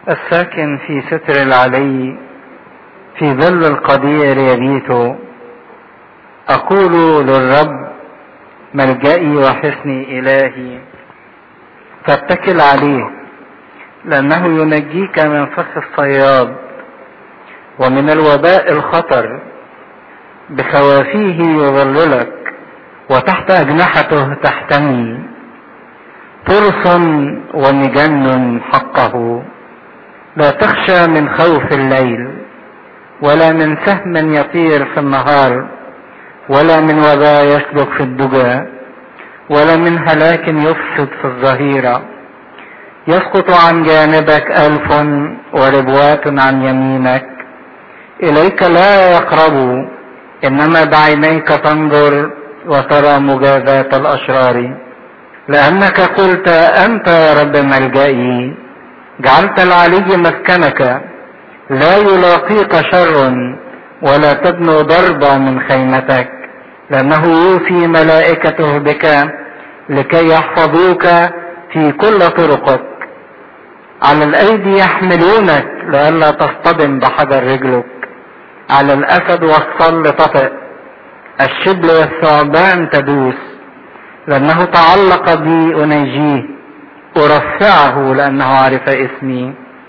الساكن في ستر العلي في ظل القدير يبيت أقول للرب ملجئي وحصني إلهي فاتكل عليه لأنه ينجيك من فخ الصياد ومن الوباء الخطر بخوافيه يظللك وتحت أجنحته تحتمي فرص ومجن حقه لا تخشى من خوف الليل ولا من سهم يطير في النهار ولا من وباء يسلك في الدجى ولا من هلاك يفسد في الظهيرة يسقط عن جانبك ألف وربوات عن يمينك إليك لا يقربوا إنما بعينيك تنظر وترى مجازاة الأشرار لأنك قلت أنت يا رب ملجئي جعلت العلي مسكنك لا يلاقيك شر ولا تبنو ضربة من خيمتك لأنه يوفي ملائكته بك لكي يحفظوك في كل طرقك على الأيدي يحملونك لئلا تصطدم بحجر رجلك على الأسد والصل تطئ الشبل والثعبان تدوس لأنه تعلق بي أنجيه أرفعه لأنه عرف اسمي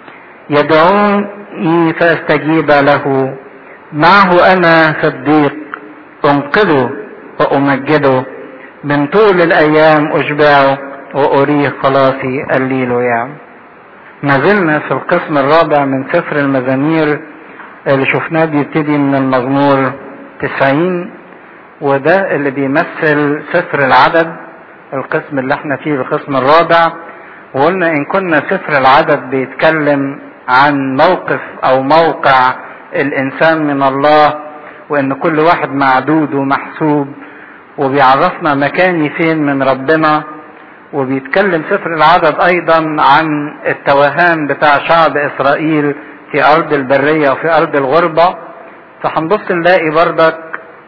يدعوني فأستجيب له معه أنا صديق أنقذه وأمجده من طول الأيام أشبعه وأريه خلاصي الليلويا ما زلنا في القسم الرابع من سفر المزامير اللي شفناه بيبتدي من المزمور تسعين وده اللي بيمثل سفر العدد القسم اللي احنا فيه القسم الرابع وقلنا ان كنا سفر العدد بيتكلم عن موقف او موقع الانسان من الله وان كل واحد معدود ومحسوب وبيعرفنا مكاني فين من ربنا وبيتكلم سفر العدد ايضا عن التوهان بتاع شعب اسرائيل في ارض البرية وفي ارض الغربة فهنبص نلاقي بردك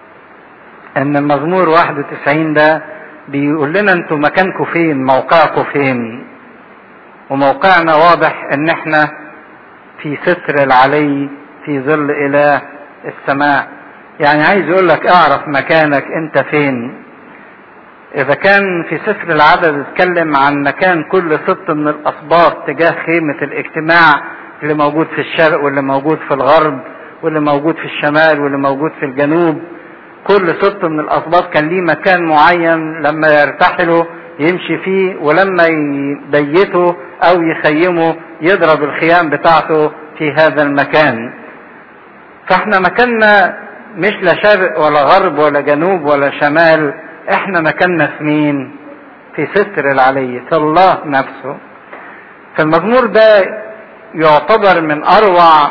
ان المزمور 91 ده بيقول لنا انتوا مكانكم فين موقعكم فين وموقعنا واضح ان احنا في ستر العلي في ظل اله السماء يعني عايز يقول لك اعرف مكانك انت فين اذا كان في سفر العدد اتكلم عن مكان كل سبط من الاسباط تجاه خيمة الاجتماع اللي موجود في الشرق واللي موجود في الغرب واللي موجود في الشمال واللي موجود في الجنوب كل سبط من الاسباط كان ليه مكان معين لما يرتحلوا يمشي فيه ولما يبيته او يخيمه يضرب الخيام بتاعته في هذا المكان فاحنا مكاننا مش لا شرق ولا غرب ولا جنوب ولا شمال احنا مكاننا في مين في ستر العلي في الله نفسه فالمزمور ده يعتبر من اروع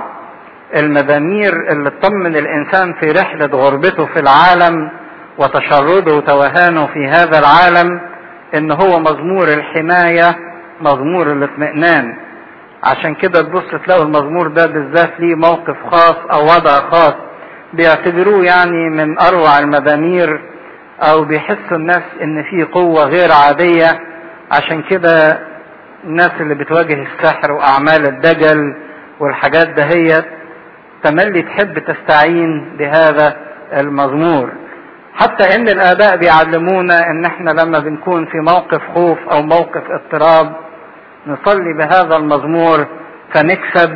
المزامير اللي تطمن الانسان في رحلة غربته في العالم وتشرده وتوهانه في هذا العالم ان هو مزمور الحماية مزمور الاطمئنان عشان كده تبص تلاقوا المزمور ده بالذات ليه موقف خاص او وضع خاص بيعتبروه يعني من اروع المزامير او بيحسوا الناس ان في قوة غير عادية عشان كده الناس اللي بتواجه السحر واعمال الدجل والحاجات دهيت تملي تحب تستعين بهذا المزمور حتى ان الاباء بيعلمونا ان احنا لما بنكون في موقف خوف او موقف اضطراب نصلي بهذا المزمور فنكسب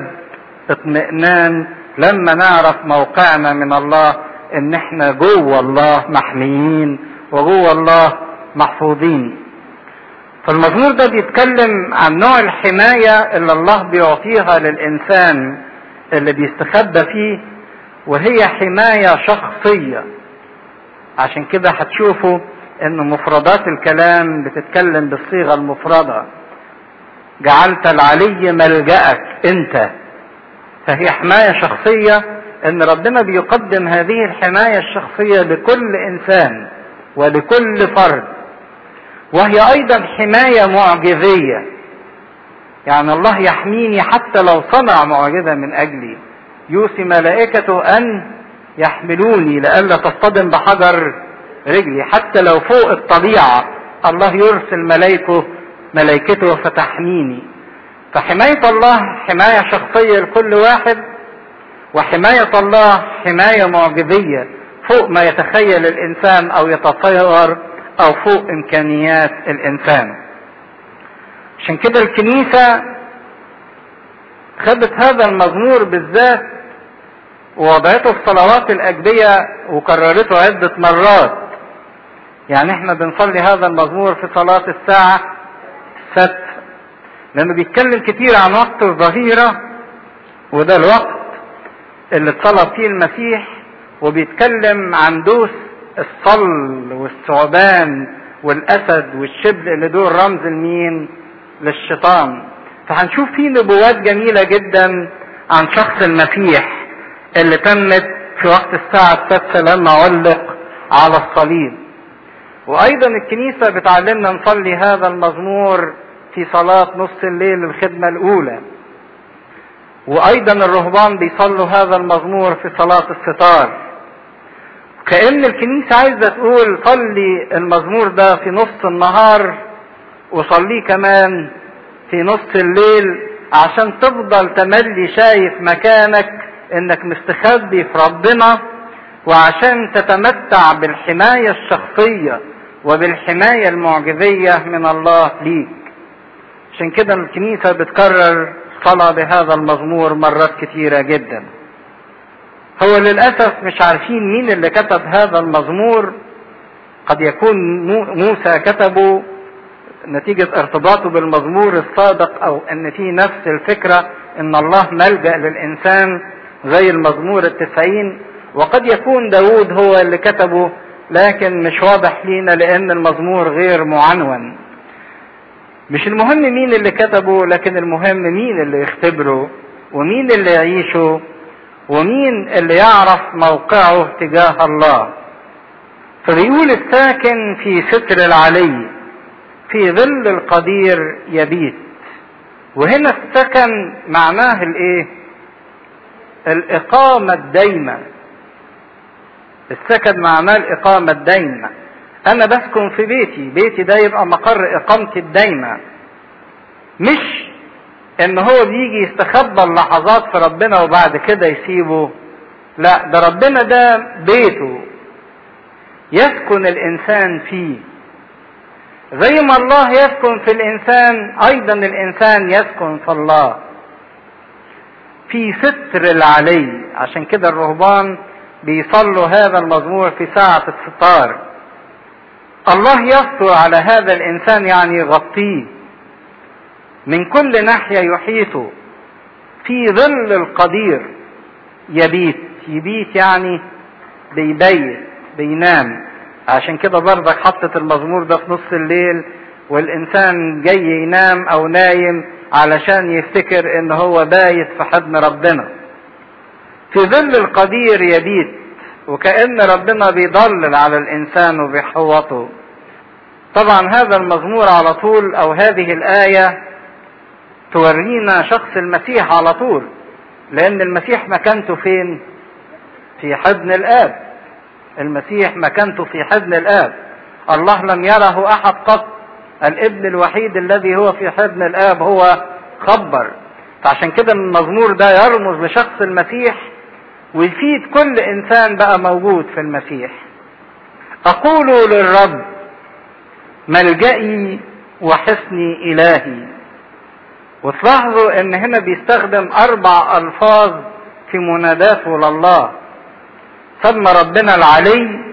اطمئنان لما نعرف موقعنا من الله ان احنا جوه الله محميين وجوه الله محفوظين فالمزمور ده بيتكلم عن نوع الحماية اللي الله بيعطيها للإنسان اللي بيستخبى فيه وهي حماية شخصية عشان كده هتشوفوا ان مفردات الكلام بتتكلم بالصيغة المفردة جعلت العلي ملجأك انت فهي حماية شخصية ان ربنا بيقدم هذه الحماية الشخصية لكل انسان ولكل فرد وهي ايضا حماية معجزية يعني الله يحميني حتى لو صنع معجزة من اجلي يوصي ملائكته ان يحملوني لئلا تصطدم بحجر رجلي حتى لو فوق الطبيعة الله يرسل ملائكه ملائكته فتحميني فحماية الله حماية شخصية لكل واحد وحماية الله حماية معجزية فوق ما يتخيل الإنسان أو يتصور أو فوق إمكانيات الإنسان عشان كده الكنيسة خدت هذا المزمور بالذات ووضعته في صلوات الأجبية وكررته عدة مرات يعني احنا بنصلي هذا المزمور في صلاة الساعة الست لأنه بيتكلم كتير عن وقت الظهيرة وده الوقت اللي اتصلب فيه المسيح وبيتكلم عن دوس الصل والثعبان والأسد والشبل اللي دول رمز لمين؟ للشيطان فهنشوف فيه نبوات جميلة جدا عن شخص المسيح اللي تمت في وقت الساعة السادسة لما علق على الصليب وأيضا الكنيسة بتعلمنا نصلي هذا المزمور في صلاة نص الليل الخدمة الأولى وأيضا الرهبان بيصلوا هذا المزمور في صلاة الستار كأن الكنيسة عايزة تقول صلي المزمور ده في نص النهار وصليه كمان في نص الليل عشان تفضل تملي شايف مكانك انك مستخبي في ربنا وعشان تتمتع بالحماية الشخصية وبالحماية المعجزية من الله ليك عشان كده الكنيسة بتكرر صلاة بهذا المزمور مرات كتيرة جدا هو للأسف مش عارفين مين اللي كتب هذا المزمور قد يكون موسى كتبه نتيجة ارتباطه بالمزمور السابق او ان في نفس الفكرة ان الله ملجأ للانسان زي المزمور التسعين وقد يكون داود هو اللي كتبه لكن مش واضح لينا لان المزمور غير معنون مش المهم مين اللي كتبه لكن المهم مين اللي يختبره ومين اللي يعيشه ومين اللي يعرف موقعه تجاه الله فبيقول الساكن في ستر العلي في ظل القدير يبيت وهنا السكن معناه الايه الاقامة الدايمة السكن معناه الاقامة الدايمة انا بسكن في بيتي بيتي ده يبقى مقر اقامتي الدايمة مش ان هو بيجي يستخبى اللحظات في ربنا وبعد كده يسيبه لا ده ربنا ده بيته يسكن الانسان فيه زي ما الله يسكن في الانسان ايضا الانسان يسكن في الله في ستر العلي عشان كده الرهبان بيصلوا هذا المزمور في ساعة الستار الله يستر على هذا الانسان يعني يغطيه من كل ناحية يحيطه في ظل القدير يبيت يبيت يعني بيبيت بينام عشان كده برضك حطت المزمور ده في نص الليل والانسان جاي ينام او نايم علشان يفتكر ان هو بايت في حضن ربنا في ظل القدير يبيت وكأن ربنا بيضلل على الانسان وبيحوطه طبعا هذا المزمور على طول او هذه الايه تورينا شخص المسيح على طول لان المسيح مكانته فين في حضن الاب المسيح مكانته في حضن الاب الله لم يره احد قط الابن الوحيد الذي هو في حضن الاب هو خبر فعشان كده المزمور ده يرمز لشخص المسيح ويفيد كل انسان بقى موجود في المسيح اقول للرب ملجئي وحصني الهي وتلاحظوا ان هنا بيستخدم اربع الفاظ في مناداته لله سمى ربنا العلي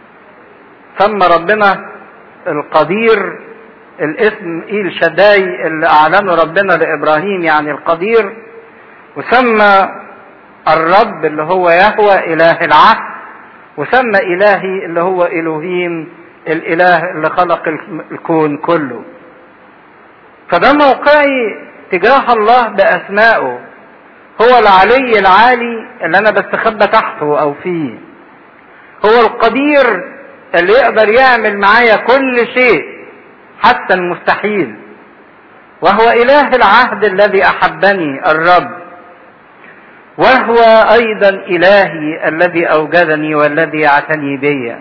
سمى ربنا القدير الاسم ايل شداي اللي اعلنه ربنا لابراهيم يعني القدير وسمى الرب اللي هو يهوى اله العهد وسمى الهي اللي هو الوهيم الاله اللي خلق الكون كله فده موقعي تجاه الله باسمائه هو العلي العالي اللي انا بستخبى تحته او فيه هو القدير اللي يقدر يعمل معايا كل شيء حتى المستحيل وهو اله العهد الذي احبني الرب وهو ايضا الهي الذي اوجدني والذي اعتني بي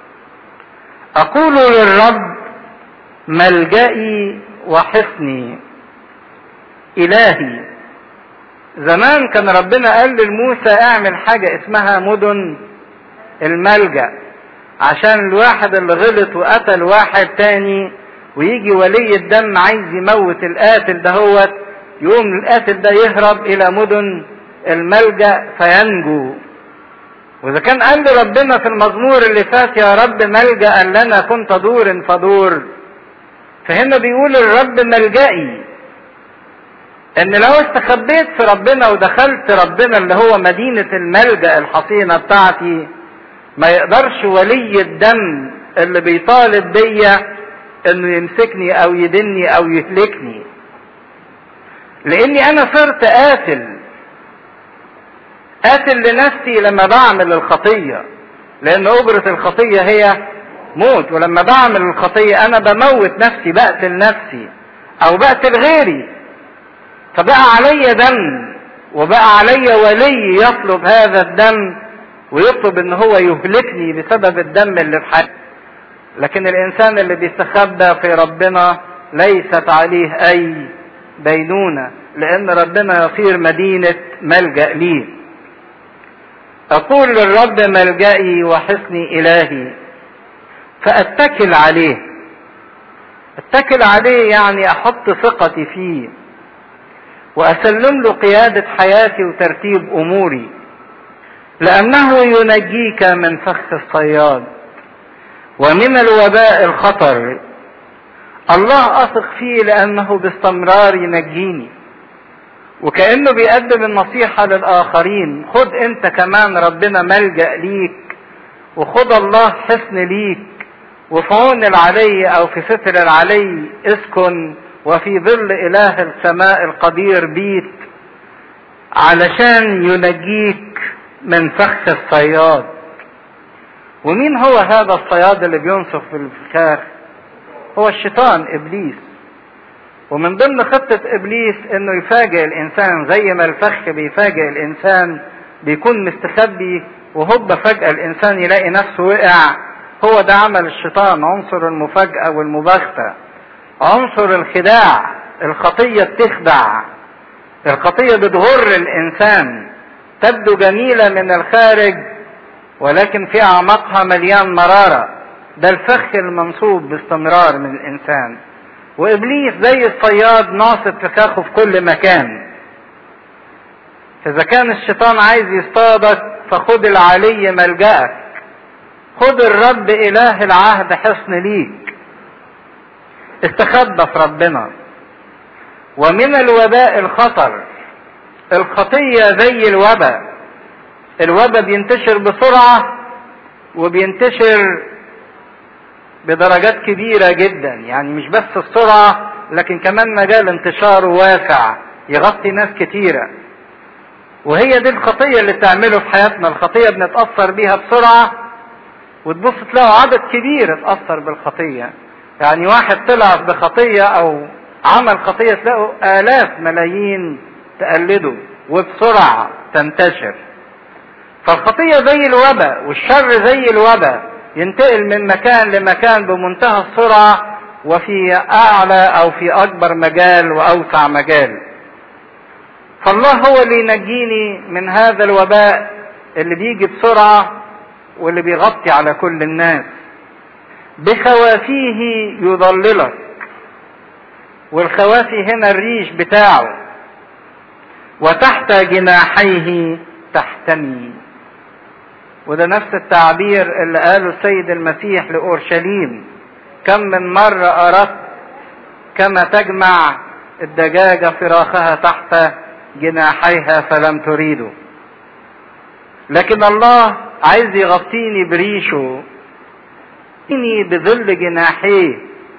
اقول للرب ملجئي وحصني الهي زمان كان ربنا قال لموسى اعمل حاجة اسمها مدن الملجأ عشان الواحد اللي غلط وقتل واحد تاني ويجي ولي الدم عايز يموت القاتل دهوت يقوم القاتل ده يهرب الى مدن الملجأ فينجو واذا كان قال لي ربنا في المزمور اللي فات يا رب ملجأ لنا كنت دور فدور فهنا بيقول الرب ملجئي ان لو استخبيت في ربنا ودخلت ربنا اللي هو مدينة الملجأ الحصينة بتاعتي ما يقدرش ولي الدم اللي بيطالب بيا انه يمسكني او يدني او يهلكني لاني انا صرت قاتل قاتل لنفسي لما بعمل الخطية لان اجرة الخطية هي موت ولما بعمل الخطية انا بموت نفسي بقتل نفسي او بقتل غيري فبقى عليا دم وبقى عليا ولي يطلب هذا الدم ويطلب ان هو يهلكني بسبب الدم اللي في حياتي لكن الانسان اللي بيستخبى في ربنا ليست عليه اي دينونة لان ربنا يصير مدينة ملجأ ليه اقول للرب ملجئي وحصني الهي فاتكل عليه اتكل عليه يعني احط ثقتي فيه واسلم له قيادة حياتي وترتيب اموري لانه ينجيك من فخ الصياد ومن الوباء الخطر الله اثق فيه لانه باستمرار ينجيني وكانه بيقدم النصيحه للاخرين خد انت كمان ربنا ملجا ليك وخد الله حصن ليك وفي عون العلي او في ستر العلي اسكن وفي ظل اله السماء القدير بيت علشان ينجيك من فخ الصياد ومين هو هذا الصياد اللي بينصف في الفخاخ هو الشيطان ابليس ومن ضمن خطة ابليس انه يفاجئ الانسان زي ما الفخ بيفاجئ الانسان بيكون مستخبي وهوب فجأة الانسان يلاقي نفسه وقع هو ده عمل الشيطان عنصر المفاجأة والمباغتة عنصر الخداع الخطية بتخدع الخطية بتغر الانسان تبدو جميلة من الخارج ولكن في اعماقها مليان مرارة ده الفخ المنصوب باستمرار من الانسان وابليس زي الصياد ناصب فخاخه في كل مكان فاذا كان الشيطان عايز يصطادك فخد العلي ملجأك خد الرب اله العهد حصن ليك استخبى في ربنا ومن الوباء الخطر الخطية زي الوباء الوباء بينتشر بسرعة وبينتشر بدرجات كبيرة جدا يعني مش بس السرعة لكن كمان مجال انتشاره واسع يغطي ناس كتيرة وهي دي الخطية اللي بتعمله في حياتنا الخطية بنتأثر بيها بسرعة وتبص تلاقوا عدد كبير اتأثر بالخطية يعني واحد طلع بخطية او عمل خطية تلاقوا آلاف ملايين تقلده وبسرعة تنتشر فالخطية زي الوباء والشر زي الوباء ينتقل من مكان لمكان بمنتهى السرعة وفي أعلى أو في أكبر مجال وأوسع مجال فالله هو اللي ينجيني من هذا الوباء اللي بيجي بسرعة واللي بيغطي على كل الناس بخوافيه يضللك والخوافي هنا الريش بتاعه وتحت جناحيه تحتمي وده نفس التعبير اللي قاله السيد المسيح لأورشليم كم من مرة أردت كما تجمع الدجاجة فراخها تحت جناحيها فلم تريده لكن الله عايز يغطيني بريشه يغطيني بظل جناحيه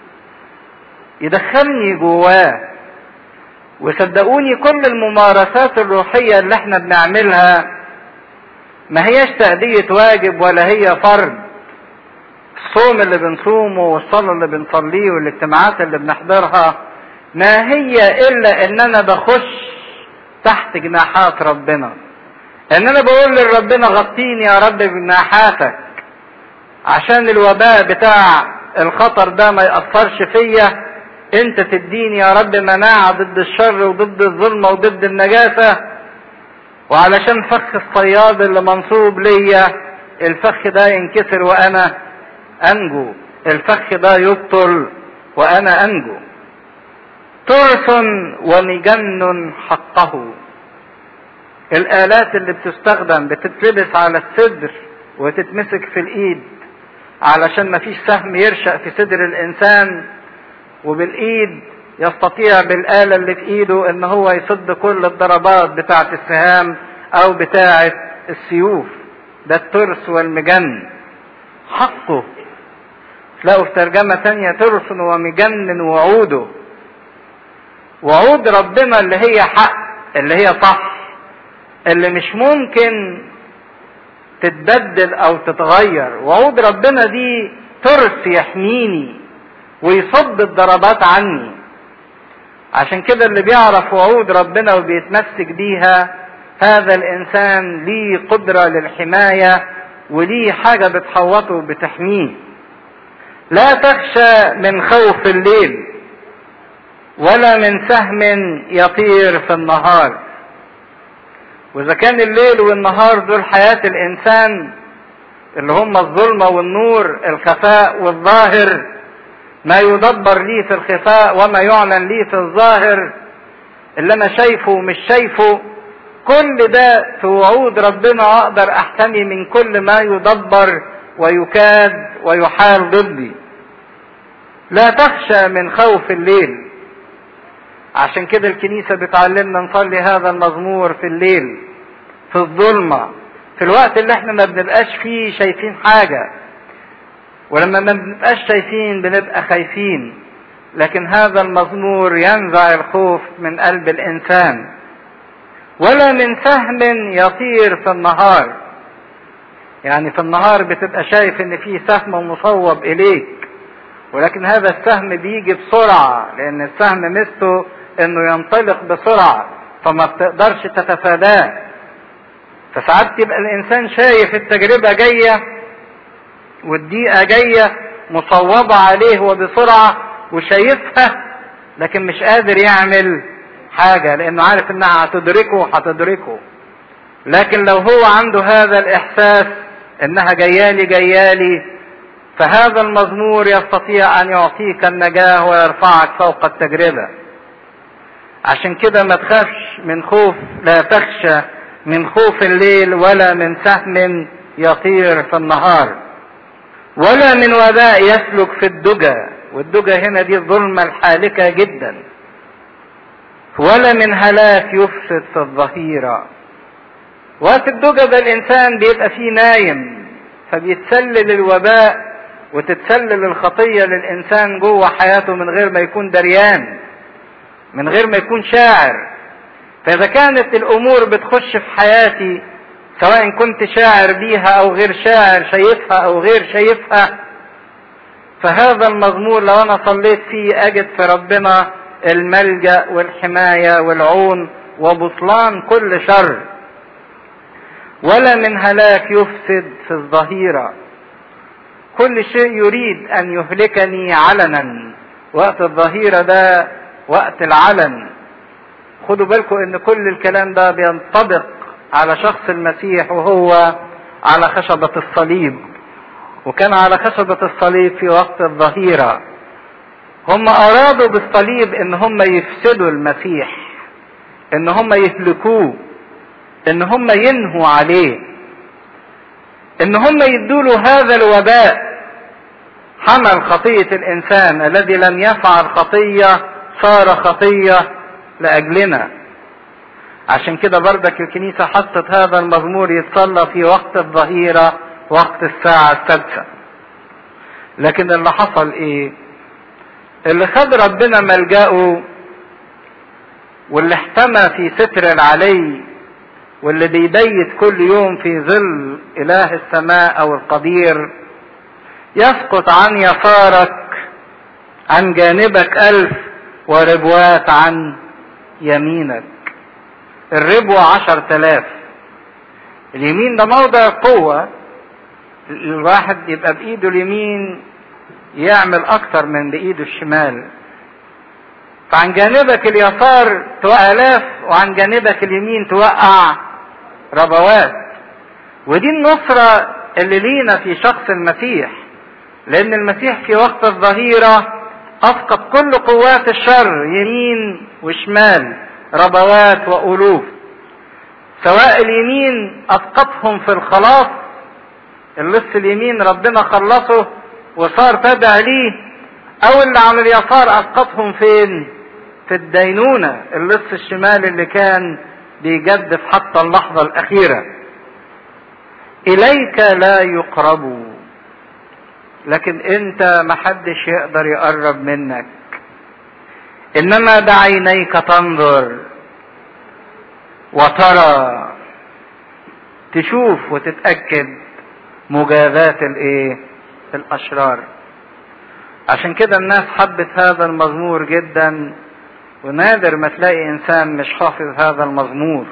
يدخلني جواه وصدقوني كل الممارسات الروحية اللي احنا بنعملها ما هيش تأدية واجب ولا هي فرض الصوم اللي بنصومه والصلاة اللي بنصليه والاجتماعات اللي بنحضرها ما هي إلا إن أنا بخش تحت جناحات ربنا إن أنا بقول لربنا غطيني يا رب بجناحاتك عشان الوباء بتاع الخطر ده ما يأثرش فيا انت تديني يا رب مناعة ضد الشر وضد الظلمة وضد النجاسة وعلشان فخ الصياد اللي منصوب ليا الفخ ده ينكسر وانا انجو الفخ ده يبطل وانا انجو ترس ومجن حقه الالات اللي بتستخدم بتتلبس على الصدر وتتمسك في الايد علشان مفيش سهم يرشق في صدر الانسان وبالايد يستطيع بالآلة اللي في ايده ان هو يصد كل الضربات بتاعة السهام او بتاعة السيوف ده الترس والمجن حقه تلاقوا في ترجمة تانية ترس ومجن وعوده وعود ربنا اللي هي حق اللي هي صح اللي مش ممكن تتبدل او تتغير وعود ربنا دي ترس يحميني ويصد الضربات عني عشان كده اللي بيعرف وعود ربنا وبيتمسك بيها هذا الانسان ليه قدرة للحماية وليه حاجة بتحوطه وبتحميه لا تخشى من خوف الليل ولا من سهم يطير في النهار واذا كان الليل والنهار دول حياة الانسان اللي هم الظلمة والنور الخفاء والظاهر ما يدبر لي في الخفاء وما يعلن لي في الظاهر اللي انا شايفه ومش شايفه كل ده في وعود ربنا اقدر احتمي من كل ما يدبر ويكاد ويحال ضدي لا تخشى من خوف الليل عشان كده الكنيسة بتعلمنا نصلي هذا المزمور في الليل في الظلمة في الوقت اللي احنا ما بنبقاش فيه شايفين حاجة ولما ما بنبقاش شايفين بنبقى خايفين لكن هذا المزمور ينزع الخوف من قلب الانسان ولا من سهم يطير في النهار يعني في النهار بتبقى شايف ان في سهم مصوب اليك ولكن هذا السهم بيجي بسرعة لان السهم ميزته انه ينطلق بسرعة فما بتقدرش تتفاداه فساعات تبقى الانسان شايف التجربة جاية والدقيقة جاية مصوبة عليه وبسرعة وشايفها لكن مش قادر يعمل حاجة لانه عارف انها هتدركه هتدركه لكن لو هو عنده هذا الاحساس انها جيالي جيالي فهذا المزمور يستطيع ان يعطيك النجاة ويرفعك فوق التجربة عشان كده ما تخافش من خوف لا تخشى من خوف الليل ولا من سهم يطير في النهار ولا من وباء يسلك في الدجى والدجى هنا دي الظلمة الحالكة جدا ولا من هلاك يفسد في الظهيرة وقت الدجى ده الانسان بيبقى فيه نايم فبيتسلل الوباء وتتسلل الخطية للانسان جوه حياته من غير ما يكون دريان من غير ما يكون شاعر فاذا كانت الامور بتخش في حياتي سواء كنت شاعر بيها او غير شاعر شايفها او غير شايفها فهذا المزمور لو انا صليت فيه اجد في ربنا الملجا والحمايه والعون وبطلان كل شر ولا من هلاك يفسد في الظهيره كل شيء يريد ان يهلكني علنا وقت الظهيره ده وقت العلن خدوا بالكم ان كل الكلام ده بينطبق على شخص المسيح وهو على خشبة الصليب وكان على خشبة الصليب في وقت الظهيرة هم ارادوا بالصليب ان هم يفسدوا المسيح ان هم يهلكوه ان هم ينهوا عليه ان هم يدوا له هذا الوباء حمل خطية الانسان الذي لم يفعل خطية صار خطية لاجلنا عشان كده بردك الكنيسة حطت هذا المزمور يتصلى في وقت الظهيرة وقت الساعة السادسة لكن اللي حصل ايه اللي خد ربنا ملجأه واللي احتمى في ستر العلي واللي بيبيت كل يوم في ظل اله السماء او القدير يسقط عن يسارك عن جانبك الف وربوات عن يمينك الربوة عشر تلاف اليمين ده موضع قوة الواحد يبقى بإيده اليمين يعمل أكتر من بإيده الشمال فعن جانبك اليسار توقع آلاف وعن جانبك اليمين توقع ربوات ودي النصرة اللي لينا في شخص المسيح لأن المسيح في وقت الظهيرة أسقط كل قوات الشر يمين وشمال ربوات وألوف سواء اليمين أسقطهم في الخلاص اللص اليمين ربنا خلصه وصار تابع ليه أو اللي على اليسار أسقطهم فين؟ في الدينونة اللص الشمال اللي كان بيجدف حتى اللحظة الأخيرة إليك لا يقربوا لكن أنت محدش يقدر يقرب منك إنما بعينيك تنظر وترى تشوف وتتأكد مجازات الايه الاشرار عشان كده الناس حبت هذا المزمور جدا ونادر ما تلاقي انسان مش حافظ هذا المزمور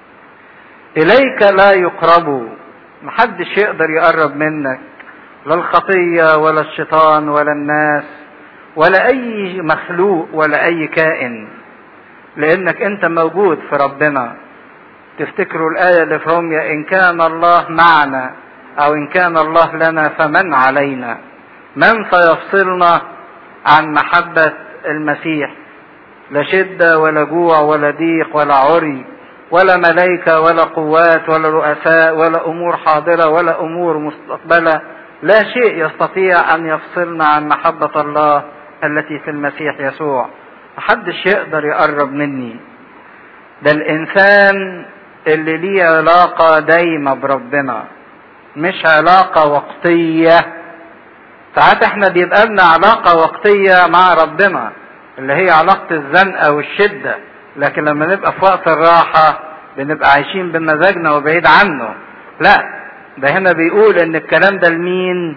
اليك لا يقربوا محدش يقدر يقرب منك لا الخطية ولا الشيطان ولا الناس ولا اي مخلوق ولا اي كائن لانك انت موجود في ربنا تفتكروا الآية اللي في روميا إن كان الله معنا أو إن كان الله لنا فمن علينا من سيفصلنا عن محبة المسيح لا شدة ولا جوع ولا ضيق ولا عري ولا ملائكة ولا قوات ولا رؤساء ولا أمور حاضرة ولا أمور مستقبلة لا شيء يستطيع أن يفصلنا عن محبة الله التي في المسيح يسوع محدش يقدر يقرب مني ده الإنسان اللي ليه علاقة دايمة بربنا مش علاقة وقتية ساعات احنا بيبقى لنا علاقة وقتية مع ربنا اللي هي علاقة الزنقة والشدة لكن لما نبقى في وقت الراحة بنبقى عايشين بمزاجنا وبعيد عنه لا ده هنا بيقول ان الكلام ده لمين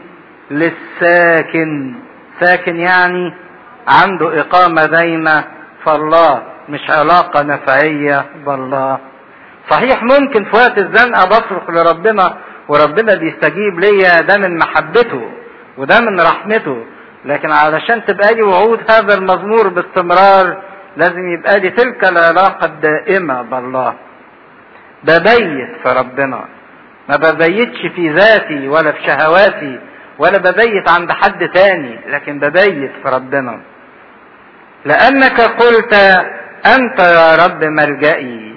للساكن ساكن يعني عنده اقامة دايمة فالله مش علاقة نفعية بالله صحيح ممكن في وقت الزنقة بصرخ لربنا وربنا بيستجيب ليا ده من محبته وده من رحمته لكن علشان تبقى لي وعود هذا المزمور باستمرار لازم يبقى لي تلك العلاقة الدائمة بالله ببيت في ربنا ما ببيتش في ذاتي ولا في شهواتي ولا ببيت عند حد تاني لكن ببيت في ربنا لأنك قلت أنت يا رب ملجئي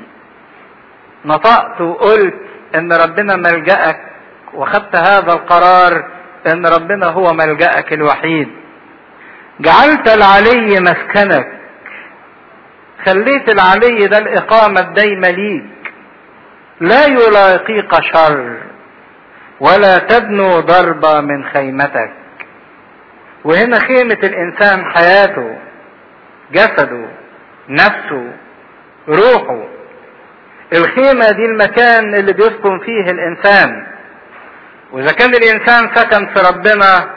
نطقت وقلت ان ربنا ملجأك وخدت هذا القرار ان ربنا هو ملجأك الوحيد جعلت العلي مسكنك خليت العلي ده الإقامة الدايمة ليك لا يلاقيك شر ولا تدنو ضربة من خيمتك وهنا خيمة الإنسان حياته جسده نفسه روحه الخيمة دي المكان اللي بيسكن فيه الإنسان وإذا كان الإنسان سكن في ربنا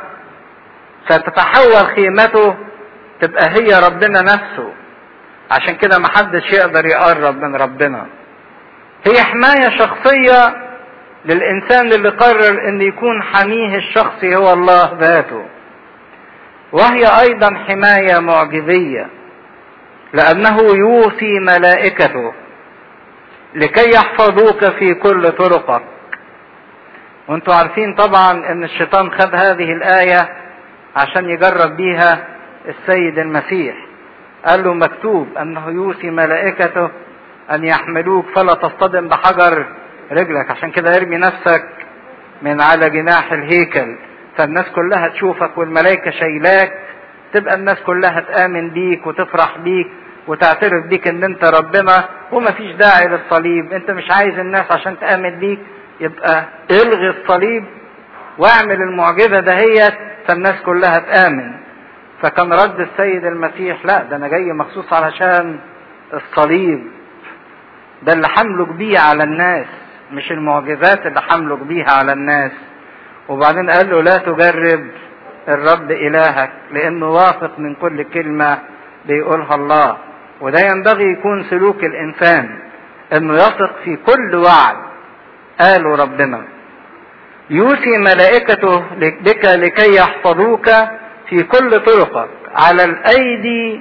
ستتحول خيمته تبقى هي ربنا نفسه عشان كده محدش يقدر يقرب من ربنا هي حماية شخصية للإنسان اللي قرر أن يكون حميه الشخصي هو الله ذاته وهي أيضا حماية معجزية لأنه يوصي ملائكته لكي يحفظوك في كل طرقك وانتوا عارفين طبعا ان الشيطان خد هذه الآية عشان يجرب بيها السيد المسيح قال له مكتوب انه يوصي ملائكته ان يحملوك فلا تصطدم بحجر رجلك عشان كده ارمي نفسك من على جناح الهيكل فالناس كلها تشوفك والملائكة شايلاك تبقى الناس كلها تآمن بيك وتفرح بيك وتعترف بيك ان انت ربنا ومفيش داعي للصليب انت مش عايز الناس عشان تآمن بيك يبقى الغي الصليب واعمل المعجزة دهيت فالناس كلها تآمن فكان رد السيد المسيح لا ده انا جاي مخصوص علشان الصليب ده اللي حملك بيه على الناس مش المعجزات اللي حملك بيها على الناس وبعدين قال له لا تجرب الرب إلهك لأنه واثق من كل كلمة بيقولها الله وده ينبغي يكون سلوك الإنسان إنه يثق في كل وعد قاله ربنا يوصي ملائكته بك لكي يحفظوك في كل طرقك على الأيدي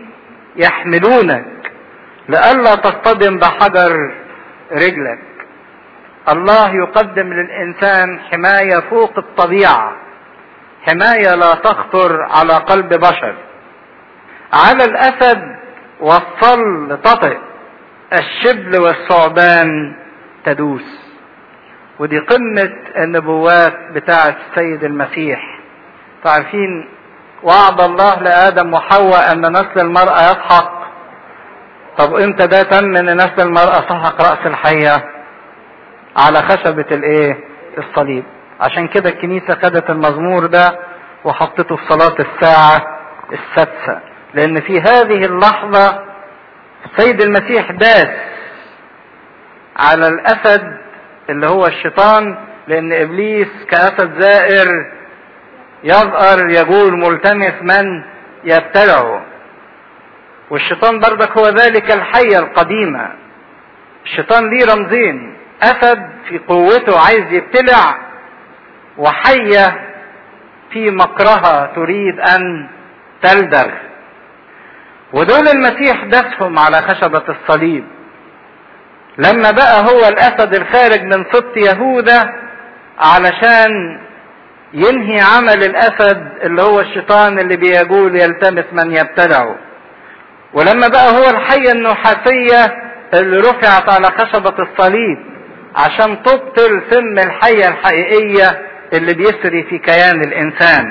يحملونك لئلا تصطدم بحجر رجلك الله يقدم للإنسان حماية فوق الطبيعة حماية لا تخطر على قلب بشر على الأسد والصل تطئ الشبل والثعبان تدوس ودي قمة النبوات بتاعة السيد المسيح تعرفين وعد الله لآدم وحواء أن نسل المرأة يسحق طب امتى ده تم ان نسل المرأة سحق رأس الحية على خشبة الايه الصليب عشان كده الكنيسة خدت المزمور ده وحطته في صلاة الساعة السادسة لان في هذه اللحظة السيد المسيح داس على الاسد اللي هو الشيطان لان ابليس كاسد زائر يظهر يقول ملتمس من يبتلعه والشيطان برضك هو ذلك الحية القديمة الشيطان ليه رمزين اسد في قوته عايز يبتلع وحية في مكرها تريد ان تلدغ ودول المسيح دسهم على خشبة الصليب لما بقى هو الاسد الخارج من سبط يهوذا علشان ينهي عمل الاسد اللي هو الشيطان اللي بيقول يلتمس من يبتلعه ولما بقى هو الحية النحاسية اللي رفعت على خشبة الصليب عشان تبطل سم الحية الحقيقية اللي بيسري في كيان الانسان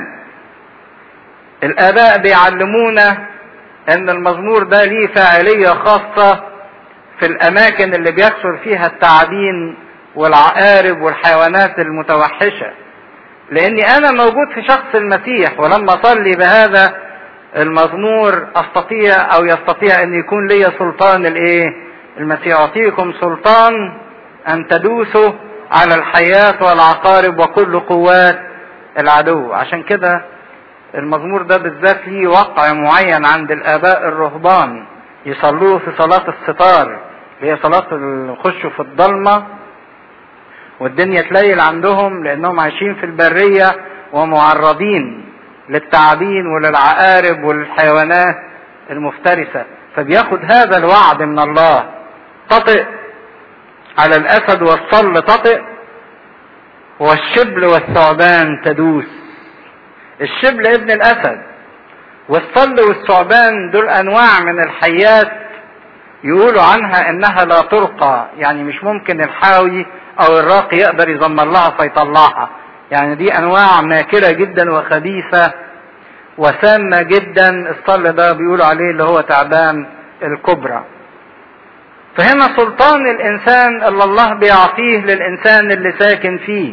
الاباء بيعلمونا ان المزمور ده ليه فاعلية خاصة في الاماكن اللي بيكثر فيها التعابين والعقارب والحيوانات المتوحشة لاني انا موجود في شخص المسيح ولما اصلي بهذا المزمور استطيع او يستطيع ان يكون لي سلطان الايه المسيح يعطيكم سلطان ان تدوسوا على الحياة والعقارب وكل قوات العدو عشان كده المزمور ده بالذات ليه وقع معين عند الاباء الرهبان يصلوه في صلاة الستار اللي هي صلاة الخشوا في الضلمة والدنيا تليل عندهم لانهم عايشين في البرية ومعرضين للتعابين وللعقارب والحيوانات المفترسة فبياخد هذا الوعد من الله تطئ على الاسد والصل تطئ والشبل والثعبان تدوس الشبل ابن الاسد والصل والثعبان دول انواع من الحيات يقولوا عنها انها لا ترقى يعني مش ممكن الحاوي او الراقي يقدر يزمر لها فيطلعها يعني دي انواع ماكرة جدا وخبيثة وسامة جدا الصل ده بيقولوا عليه اللي هو تعبان الكبرى فهنا سلطان الانسان اللي الله بيعطيه للانسان اللي ساكن فيه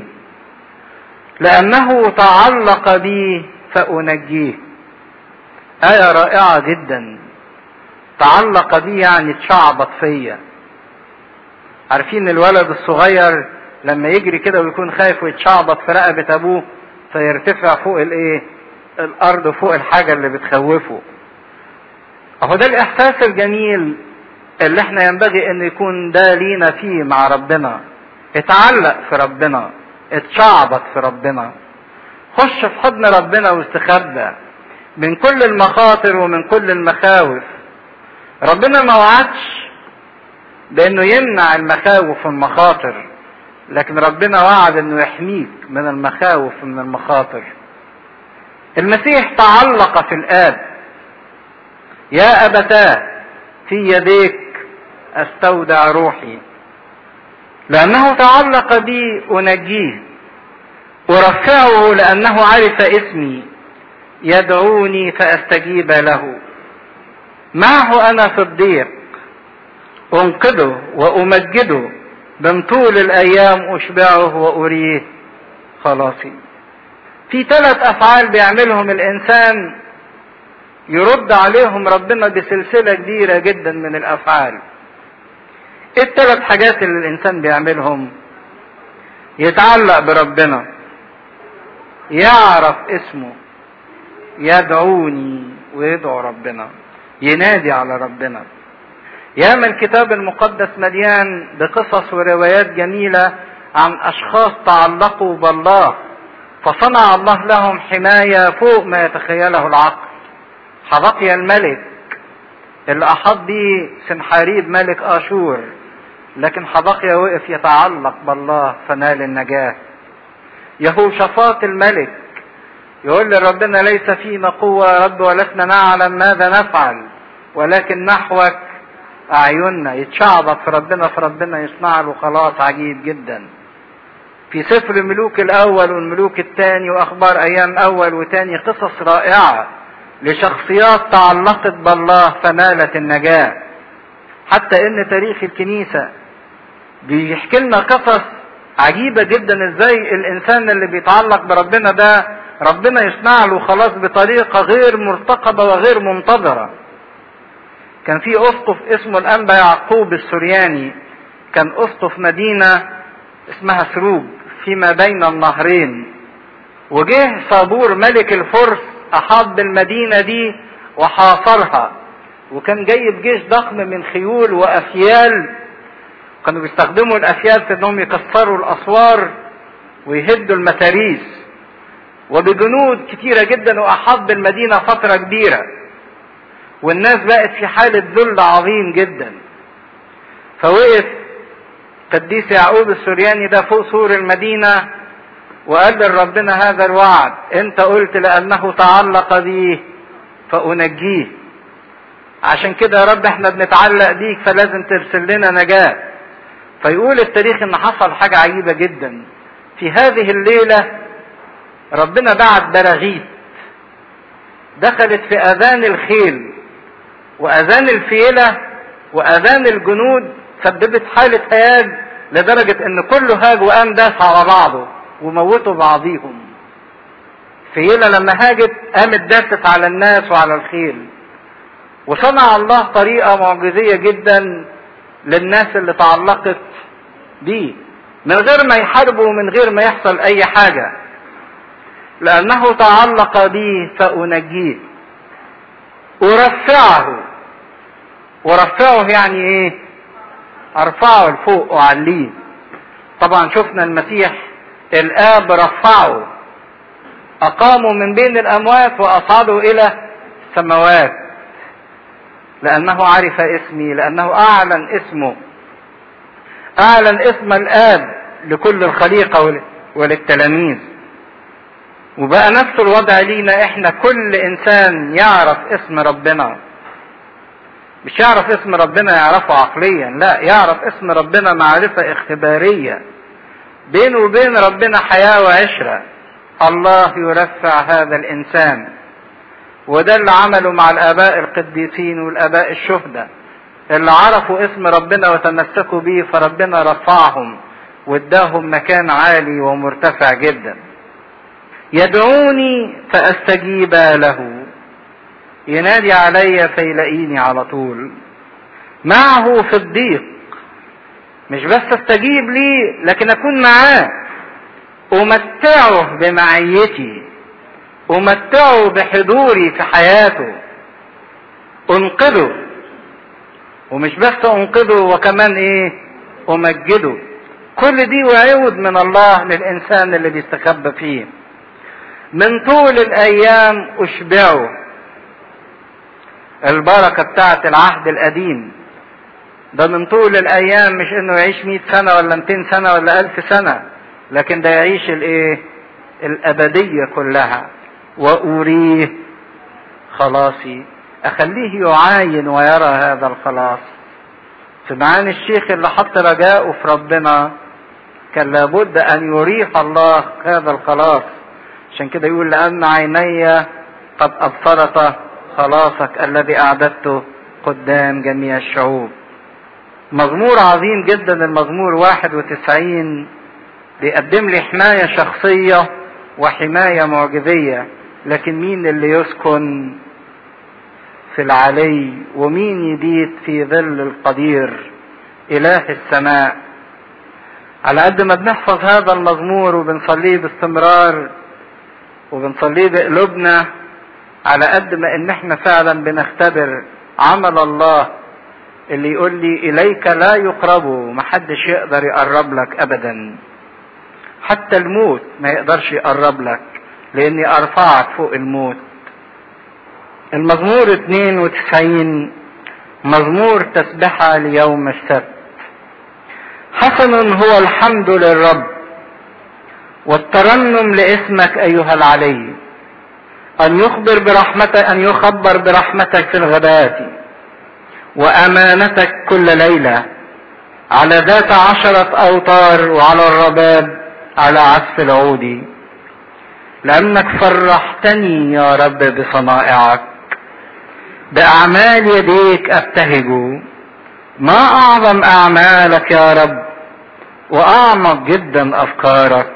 لانه تعلق بي فانجيه آية رائعة جدا تعلق بي يعني اتشعبط فيا عارفين الولد الصغير لما يجري كده ويكون خايف ويتشعبط في رقبة ابوه فيرتفع فوق الايه الارض فوق الحاجة اللي بتخوفه اهو ده الاحساس الجميل اللي احنا ينبغي ان يكون ده لينا فيه مع ربنا اتعلق في ربنا اتشعبط في ربنا خش في حضن ربنا واستخبى من كل المخاطر ومن كل المخاوف ربنا ما وعدش بانه يمنع المخاوف والمخاطر لكن ربنا وعد انه يحميك من المخاوف ومن المخاطر المسيح تعلق في الاب يا ابتاه في يديك استودع روحي لانه تعلق بي انجيه ارفعه لانه عرف اسمي يدعوني فاستجيب له معه انا في الضيق انقذه وامجده من طول الايام اشبعه واريه خلاصي في ثلاث افعال بيعملهم الانسان يرد عليهم ربنا بسلسله كبيره جدا من الافعال ايه الثلاث حاجات اللي الانسان بيعملهم يتعلق بربنا يعرف اسمه يدعوني ويدعو ربنا ينادي على ربنا ياما الكتاب المقدس مليان بقصص وروايات جميلة عن أشخاص تعلقوا بالله فصنع الله لهم حماية فوق ما يتخيله العقل حبقي الملك اللي احاط بيه سنحاريب ملك اشور لكن حبقيا وقف يتعلق بالله فنال النجاة يهوشافاط الملك يقول لربنا ليس فينا قوة يا رب ولسنا نعلم ماذا نفعل ولكن نحوك أعيننا يتشعبط في ربنا في ربنا يصنع له خلاص عجيب جدا في سفر الملوك الأول والملوك الثاني وأخبار أيام أول وثاني قصص رائعة لشخصيات تعلقت بالله فنالت النجاة حتى إن تاريخ الكنيسة بيحكي لنا قصص عجيبة جدا ازاي الانسان اللي بيتعلق بربنا ده ربنا يصنع له خلاص بطريقة غير مرتقبة وغير منتظرة كان في اسقف اسمه الانبا يعقوب السرياني كان اسقف مدينة اسمها سروج فيما بين النهرين وجه صابور ملك الفرس احاط بالمدينة دي وحاصرها وكان جايب جيش ضخم من خيول وافيال كانوا بيستخدموا الافيال في انهم يكسروا الاسوار ويهدوا المتاريس وبجنود كتيره جدا واحاط بالمدينه فتره كبيره والناس بقت في حاله ذل عظيم جدا فوقف قديس يعقوب السورياني ده فوق سور المدينه وقال لربنا هذا الوعد انت قلت لانه تعلق بي فانجيه عشان كده يا رب احنا بنتعلق بيك فلازم ترسل لنا نجاه فيقول التاريخ ان حصل حاجة عجيبة جدا في هذه الليلة ربنا بعت براغيث دخلت في اذان الخيل واذان الفيلة واذان الجنود سببت حالة هياج لدرجة ان كله هاج وقام داس على بعضه وموتوا بعضيهم فيلة لما هاجت قامت داست على الناس وعلى الخيل وصنع الله طريقة معجزية جدا للناس اللي تعلقت بيه من غير ما يحاربوا ومن غير ما يحصل اي حاجة لانه تعلق بي فانجيه ارفعه ارفعه يعني ايه ارفعه لفوق واعليه طبعا شفنا المسيح الاب رفعه اقامه من بين الاموات واصعده الى السماوات لانه عرف اسمي لانه اعلن اسمه اعلن اسم الاب لكل الخليقه وللتلاميذ وبقى نفس الوضع لينا احنا كل انسان يعرف اسم ربنا مش يعرف اسم ربنا يعرفه عقليا لا يعرف اسم ربنا معرفة اختبارية بينه وبين ربنا حياة وعشرة الله يرفع هذا الانسان وده اللي عمله مع الاباء القديسين والاباء الشهداء اللي عرفوا اسم ربنا وتمسكوا بيه فربنا رفعهم واداهم مكان عالي ومرتفع جدا يدعوني فاستجيب له ينادي علي فيلاقيني على طول معه في الضيق مش بس استجيب لي لكن اكون معاه امتعه بمعيتي امتعه بحضوري في حياته انقذه ومش بس انقذه وكمان ايه امجده كل دي وعود من الله للانسان اللي بيستخبى فيه من طول الايام اشبعه البركه بتاعت العهد القديم ده من طول الايام مش انه يعيش مئة سنه ولا 200 سنه ولا ألف سنه لكن ده يعيش الايه الابديه كلها واريه خلاصي اخليه يعاين ويرى هذا الخلاص سمعان الشيخ اللي حط رجاءه في ربنا كان لابد ان يريح الله هذا الخلاص عشان كده يقول لان عيني قد ابصرت خلاصك الذي اعددته قدام جميع الشعوب مزمور عظيم جدا المزمور 91 بيقدم لي حماية شخصية وحماية معجزية لكن مين اللي يسكن في العلي ومين يبيت في ظل القدير اله السماء على قد ما بنحفظ هذا المزمور وبنصليه باستمرار وبنصليه بقلوبنا على قد ما ان احنا فعلا بنختبر عمل الله اللي يقول لي اليك لا يقربوا محدش يقدر يقرب لك ابدا حتى الموت ما يقدرش يقرب لك لاني ارفعك فوق الموت المزمور 92 مزمور تسبحة ليوم السبت حسن هو الحمد للرب والترنم لاسمك ايها العلي ان يخبر برحمتك ان يخبر برحمتك في الغداة وامانتك كل ليلة على ذات عشرة اوتار وعلى الرباب على عزف العود لانك فرحتني يا رب بصنائعك باعمال يديك ابتهج ما اعظم اعمالك يا رب واعمق جدا افكارك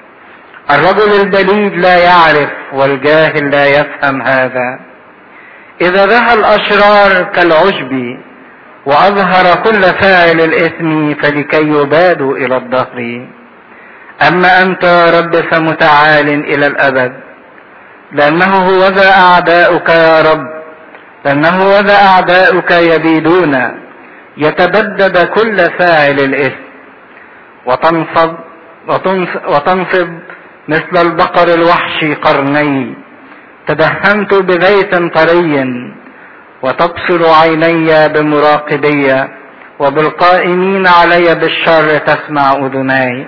الرجل البليد لا يعرف والجاهل لا يفهم هذا اذا ذهى الاشرار كالعشب واظهر كل فاعل الاثم فلكي يبادوا الى الدهر اما انت يا رب فمتعال الى الابد لانه هو ذا اعداؤك يا رب لانه هو ذا اعداؤك يبيدون يتبدد كل فاعل الاثم وتنصب وتنصب مثل البقر الوحشي قرني تدهنت بزيت طري وتبصر عيني بمراقبي وبالقائمين علي بالشر تسمع اذناي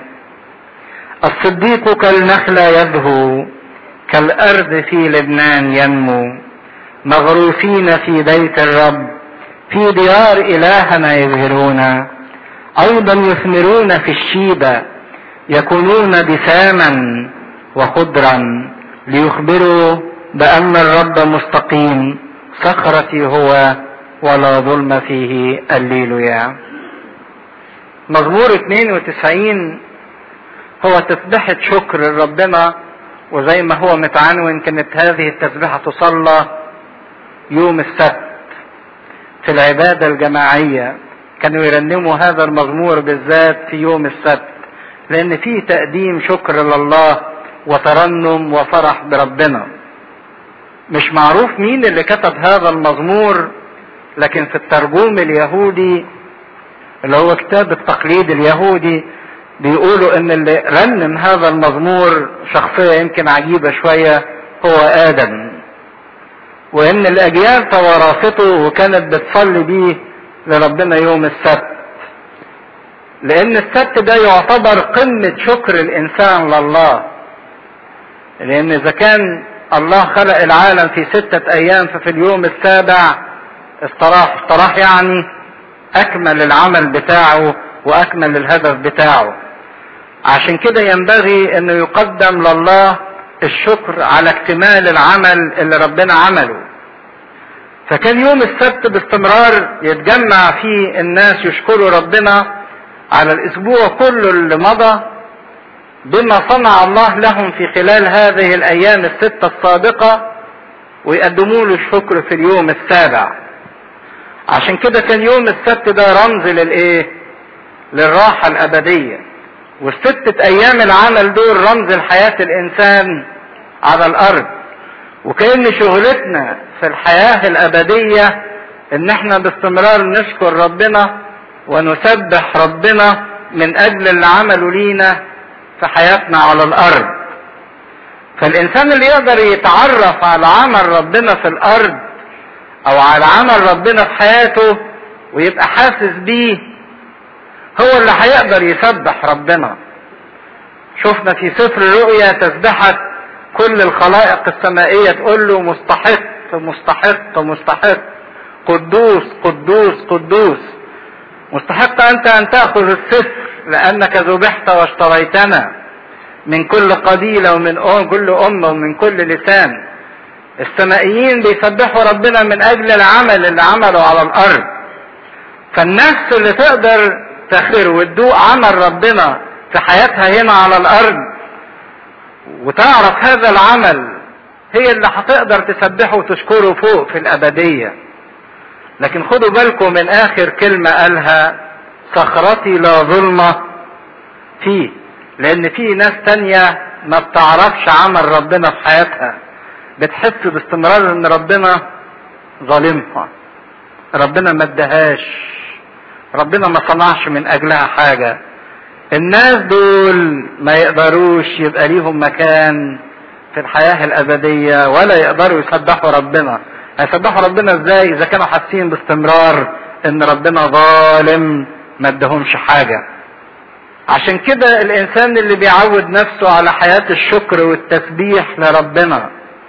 الصديق كالنخلة يزهو كالارض في لبنان ينمو مغروسين في بيت الرب في ديار الهنا يظهرون ايضا يثمرون في الشيبة يكونون دساما وخضرا ليخبروا بان الرب مستقيم صخرتي هو ولا ظلم فيه الليلويا مزمور 92 هو تسبحة شكر لربنا وزي ما هو متعنون كانت هذه التسبحة تصلى يوم السبت في العبادة الجماعية كانوا يرنموا هذا المزمور بالذات في يوم السبت لان فيه تقديم شكر لله وترنم وفرح بربنا مش معروف مين اللي كتب هذا المزمور لكن في الترجوم اليهودي اللي هو كتاب التقليد اليهودي بيقولوا ان اللي رنم هذا المزمور شخصية يمكن عجيبة شوية هو ادم وان الاجيال توارثته وكانت بتصلي بيه لربنا يوم السبت لان السبت ده يعتبر قمة شكر الانسان لله لان اذا كان الله خلق العالم في ستة ايام ففي اليوم السابع استراح استراح يعني اكمل العمل بتاعه واكمل الهدف بتاعه عشان كده ينبغي انه يقدم لله الشكر على اكتمال العمل اللي ربنا عمله فكان يوم السبت باستمرار يتجمع فيه الناس يشكروا ربنا على الاسبوع كله اللي مضى بما صنع الله لهم في خلال هذه الايام الستة السابقة ويقدموا له الشكر في اليوم السابع عشان كده كان يوم السبت ده رمز للايه للراحة الابدية والستة ايام العمل دول رمز لحياة الانسان على الارض وكأن شغلتنا في الحياة الابدية ان احنا باستمرار نشكر ربنا ونسبح ربنا من اجل اللي عمله لينا في حياتنا على الارض فالانسان اللي يقدر يتعرف على عمل ربنا في الارض او على عمل ربنا في حياته ويبقى حاسس بيه هو اللي هيقدر يسبح ربنا شفنا في سفر الرؤيا تسبحة كل الخلائق السمائية تقول له مستحق مستحق مستحق قدوس قدوس قدوس مستحق انت ان تأخذ السفر لانك ذبحت واشتريتنا من كل قبيلة ومن أم كل أمة ومن كل لسان السمائيين بيسبحوا ربنا من أجل العمل اللي عمله على الأرض فالنفس اللي تقدر تخبر وتدوق عمل ربنا في حياتها هنا على الأرض وتعرف هذا العمل هي اللي هتقدر تسبحه وتشكره فوق في الأبدية لكن خدوا بالكم من آخر كلمة قالها صخرتي لا ظلمة فيه لان في ناس تانية ما بتعرفش عمل ربنا في حياتها بتحس باستمرار ان ربنا ظالمها ربنا ما ادهاش ربنا ما صنعش من اجلها حاجة الناس دول ما يقدروش يبقى ليهم مكان في الحياة الابدية ولا يقدروا يسبحوا ربنا هيسبحوا ربنا ازاي اذا كانوا حاسين باستمرار ان ربنا ظالم ما ادهمش حاجه عشان كده الانسان اللي بيعود نفسه على حياه الشكر والتسبيح لربنا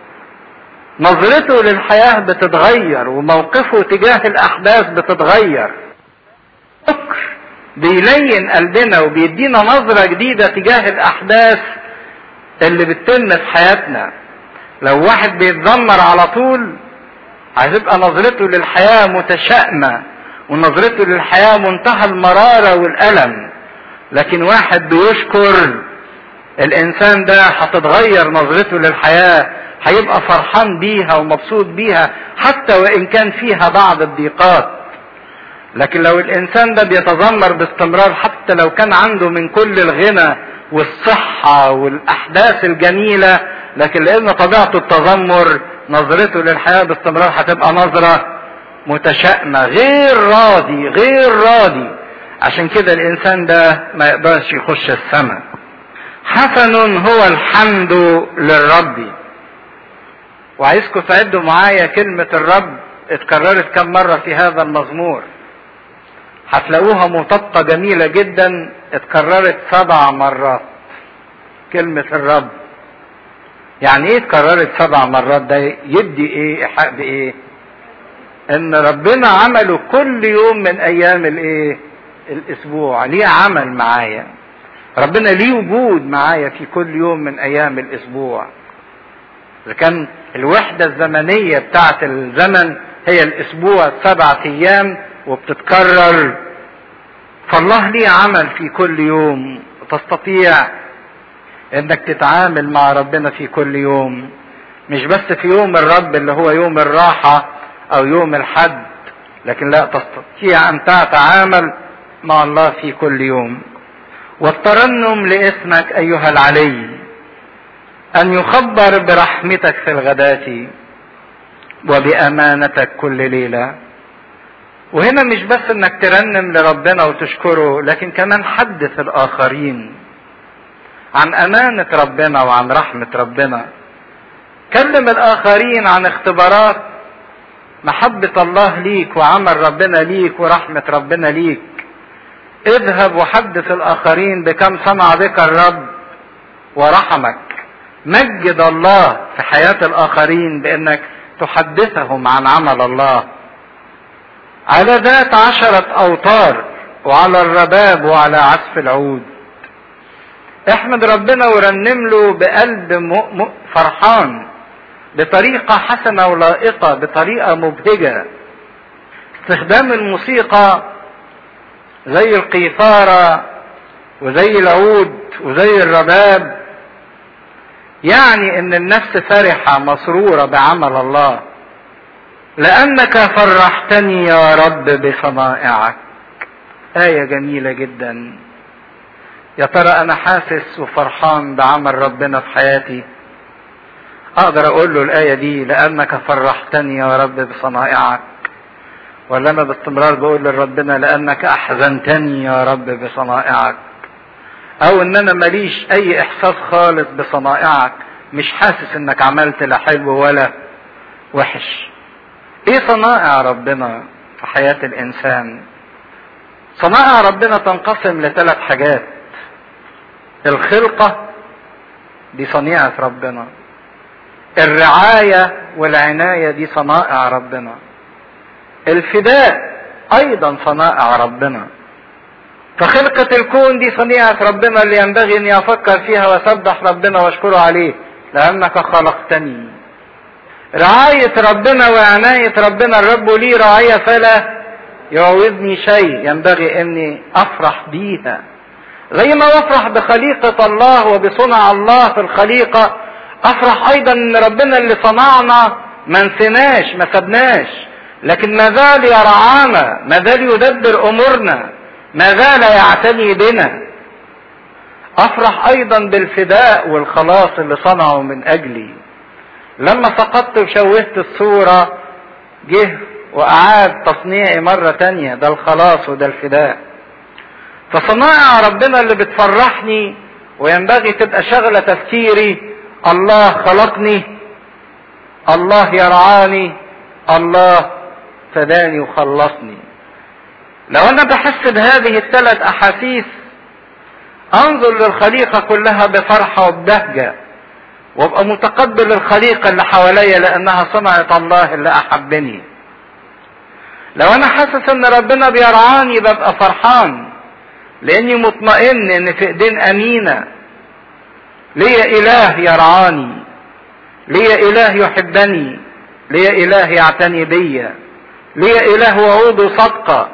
نظرته للحياه بتتغير وموقفه تجاه الاحداث بتتغير شكر بيلين قلبنا وبيدينا نظره جديده تجاه الاحداث اللي بتتم في حياتنا لو واحد بيتذمر على طول هتبقى نظرته للحياة متشائمة ونظرته للحياة منتهى المرارة والألم لكن واحد بيشكر الإنسان ده هتتغير نظرته للحياة هيبقى فرحان بيها ومبسوط بيها حتى وإن كان فيها بعض الضيقات لكن لو الإنسان ده بيتذمر باستمرار حتى لو كان عنده من كل الغنى والصحة والأحداث الجميلة لكن لأن طبيعته التذمر نظرته للحياة باستمرار هتبقى نظرة متشائمة غير راضي غير راضي عشان كده الإنسان ده ما يقدرش يخش السماء حسن هو الحمد للرب وعايزكم تعدوا معايا كلمة الرب اتكررت كم مرة في هذا المزمور هتلاقوها مطابقة جميلة جدا اتكررت سبع مرات كلمة الرب يعني ايه اتكررت سبع مرات ده يدي ايه ايحاء بايه ان ربنا عمله كل يوم من ايام الايه الاسبوع ليه عمل معايا ربنا ليه وجود معايا في كل يوم من ايام الاسبوع اذا كان الوحدة الزمنية بتاعت الزمن هي الاسبوع سبعة ايام وبتتكرر فالله ليه عمل في كل يوم تستطيع انك تتعامل مع ربنا في كل يوم مش بس في يوم الرب اللي هو يوم الراحة او يوم الحد لكن لا تستطيع ان تتعامل مع الله في كل يوم والترنم لاسمك ايها العلي ان يخبر برحمتك في الغداة وبامانتك كل ليله وهنا مش بس انك ترنم لربنا وتشكره لكن كمان حدث الاخرين عن امانة ربنا وعن رحمة ربنا كلم الاخرين عن اختبارات محبة الله ليك وعمل ربنا ليك ورحمة ربنا ليك اذهب وحدث الاخرين بكم صنع بك الرب ورحمك مجد الله في حياة الاخرين بانك تحدثهم عن عمل الله على ذات عشرة أوتار وعلى الرباب وعلى عزف العود احمد ربنا ورنم له بقلب م... م... فرحان بطريقة حسنة ولائقة بطريقة مبهجة استخدام الموسيقى زي القيثارة وزي العود وزي الرباب يعني ان النفس فرحة مسرورة بعمل الله لأنك فرحتني يا رب بصنائعك آية جميلة جدا يا ترى أنا حاسس وفرحان بعمل ربنا في حياتي أقدر أقول له الآية دي لأنك فرحتني يا رب بصنائعك ولا أنا باستمرار بقول لربنا لأنك أحزنتني يا رب بصنائعك أو إن أنا ماليش أي إحساس خالص بصنائعك مش حاسس إنك عملت لا حلو ولا وحش ايه صنائع ربنا في حياة الانسان صنائع ربنا تنقسم لثلاث حاجات الخلقة دي صنيعة ربنا الرعاية والعناية دي صنائع ربنا الفداء ايضا صنائع ربنا فخلقة الكون دي صنيعة ربنا اللي ينبغي اني افكر فيها واسبح ربنا واشكره عليه لانك خلقتني رعاية ربنا وعناية ربنا الرب لي رعاية فلا يعوضني شيء ينبغي اني افرح بيها زي ما بفرح بخليقة الله وبصنع الله في الخليقة افرح ايضا ان ربنا اللي صنعنا ما نسيناش ما سبناش لكن ما زال يرعانا ما زال يدبر امورنا ما زال يعتني بنا افرح ايضا بالفداء والخلاص اللي صنعه من اجلي لما سقطت وشوهت الصورة جه وأعاد تصنيعي مرة تانية ده الخلاص وده الفداء فصنائع ربنا اللي بتفرحني وينبغي تبقى شغلة تفكيري الله خلقني الله يرعاني الله فداني وخلصني لو انا بحس بهذه الثلاث احاسيس انظر للخليقه كلها بفرحه وببهجه وابقى متقبل الخليقه اللي حواليا لانها صنعت الله اللي احبني لو انا حاسس ان ربنا بيرعاني ببقى فرحان لاني مطمئن ان في ايدين امينه ليا اله يرعاني ليا اله يحبني ليا اله يعتني بيا ليا اله وعوده صدقه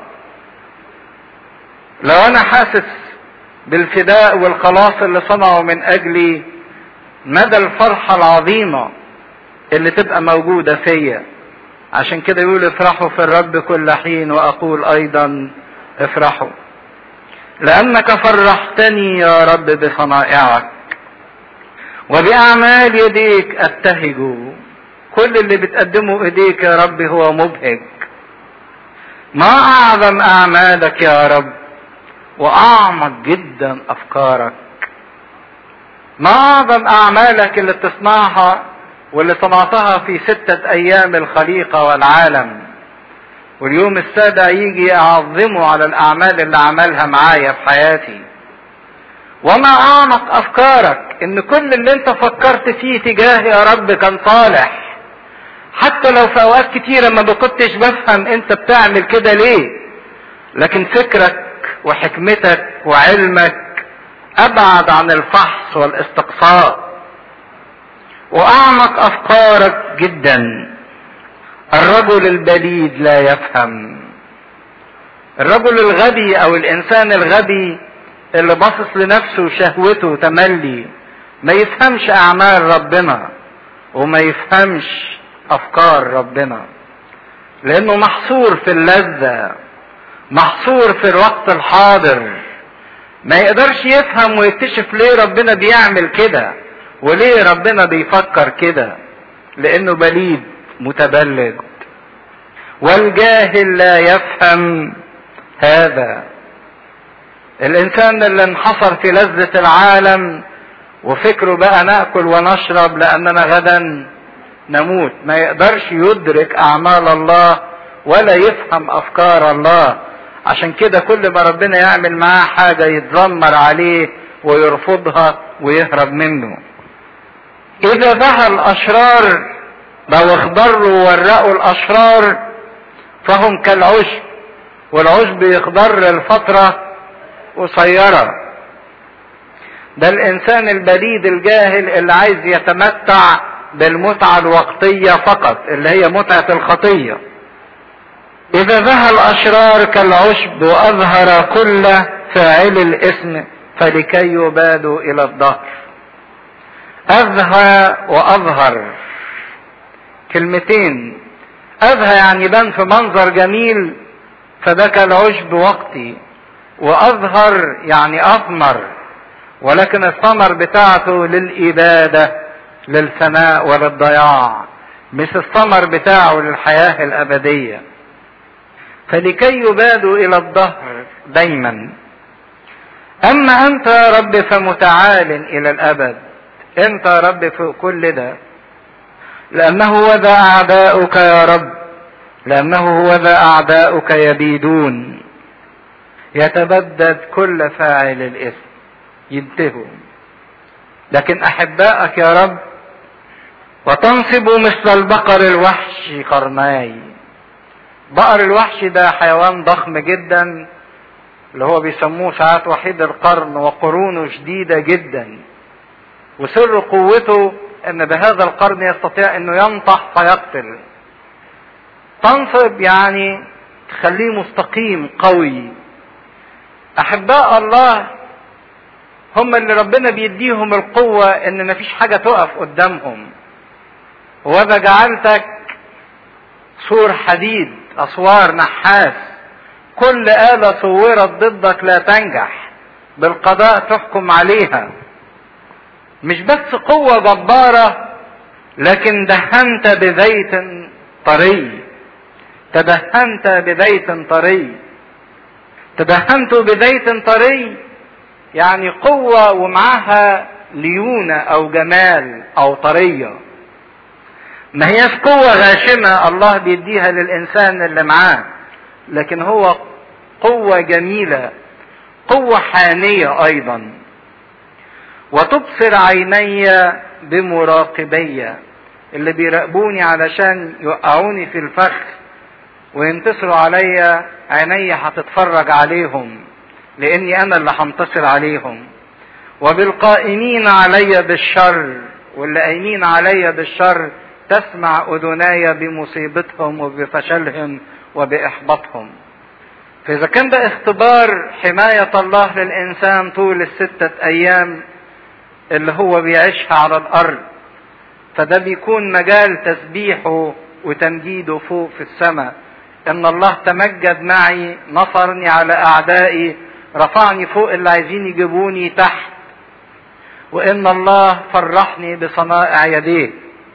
لو انا حاسس بالفداء والخلاص اللي صنعه من اجلي مدى الفرحة العظيمة اللي تبقى موجودة فيا عشان كده يقول افرحوا في الرب كل حين واقول ايضا افرحوا لانك فرحتني يا رب بصنائعك وباعمال يديك ابتهج كل اللي بتقدمه ايديك يا رب هو مبهج ما اعظم اعمالك يا رب واعمق جدا افكارك ما اعظم اعمالك اللي بتصنعها واللي صنعتها في ستة ايام الخليقة والعالم واليوم السابع يجي اعظمه على الاعمال اللي عملها معايا في حياتي وما اعمق افكارك ان كل اللي انت فكرت فيه تجاهي يا رب كان صالح حتى لو في اوقات كتيرة ما كنتش بفهم انت بتعمل كده ليه لكن فكرك وحكمتك وعلمك ابعد عن الفحص والاستقصاء واعمق افكارك جدا الرجل البليد لا يفهم الرجل الغبي او الانسان الغبي اللي باصص لنفسه وشهوته تملي ما يفهمش اعمال ربنا وما يفهمش افكار ربنا لانه محصور في اللذه محصور في الوقت الحاضر ما يقدرش يفهم ويكتشف ليه ربنا بيعمل كده وليه ربنا بيفكر كده لانه بليد متبلد والجاهل لا يفهم هذا الانسان اللي انحصر في لذة العالم وفكره بقى ناكل ونشرب لاننا غدا نموت ما يقدرش يدرك اعمال الله ولا يفهم افكار الله عشان كده كل ما ربنا يعمل معاه حاجه يتذمر عليه ويرفضها ويهرب منه اذا ظهر الاشرار لو اخضروا وورقوا الاشرار فهم كالعشب والعشب يخضر لفتره قصيره ده الانسان البليد الجاهل اللي عايز يتمتع بالمتعه الوقتيه فقط اللي هي متعه الخطيه إذا ذهى الأشرار كالعشب وأظهر كل فاعل الاسم فلكي يبادوا إلى الظهر أذهى وأظهر كلمتين أذهى يعني بان في منظر جميل فده كالعشب وقتي وأظهر يعني أثمر ولكن الثمر بتاعته للإبادة للفناء وللضياع مش الثمر بتاعه للحياة الأبدية فلكي يبادوا الى الظهر دايما اما انت يا رب فمتعال الى الابد انت يا رب فوق كل ده لانه وذا اعداؤك يا رب لانه وذا اعداؤك يبيدون يتبدد كل فاعل الاثم ينتهوا لكن احبائك يا رب وتنصب مثل البقر الوحش قرناي بقر الوحش ده حيوان ضخم جدا اللي هو بيسموه ساعات وحيد القرن وقرونه شديدة جدا وسر قوته ان بهذا القرن يستطيع انه ينطح فيقتل تنصب يعني تخليه مستقيم قوي احباء الله هم اللي ربنا بيديهم القوة ان مفيش حاجة تقف قدامهم وإذا جعلتك سور حديد اسوار نحاس كل آلة صورت ضدك لا تنجح بالقضاء تحكم عليها مش بس قوة جبارة لكن دهنت بزيت طري تدهنت بزيت طري تدهنت بزيت طري يعني قوة ومعها ليونة أو جمال أو طرية ما هياش قوة غاشمة الله بيديها للإنسان اللي معاه لكن هو قوة جميلة قوة حانية أيضا وتبصر عيني بمراقبي اللي بيراقبوني علشان يوقعوني في الفخ وينتصروا عليا عيني هتتفرج عليهم لاني انا اللي هنتصر عليهم وبالقائمين علي بالشر واللي قايمين علي بالشر تسمع اذناي بمصيبتهم وبفشلهم وباحباطهم فاذا كان ده اختبار حمايه الله للانسان طول السته ايام اللي هو بيعيشها على الارض فده بيكون مجال تسبيحه وتمجيده فوق في السماء ان الله تمجد معي نصرني على اعدائي رفعني فوق اللي عايزين يجيبوني تحت وان الله فرحني بصنائع يديه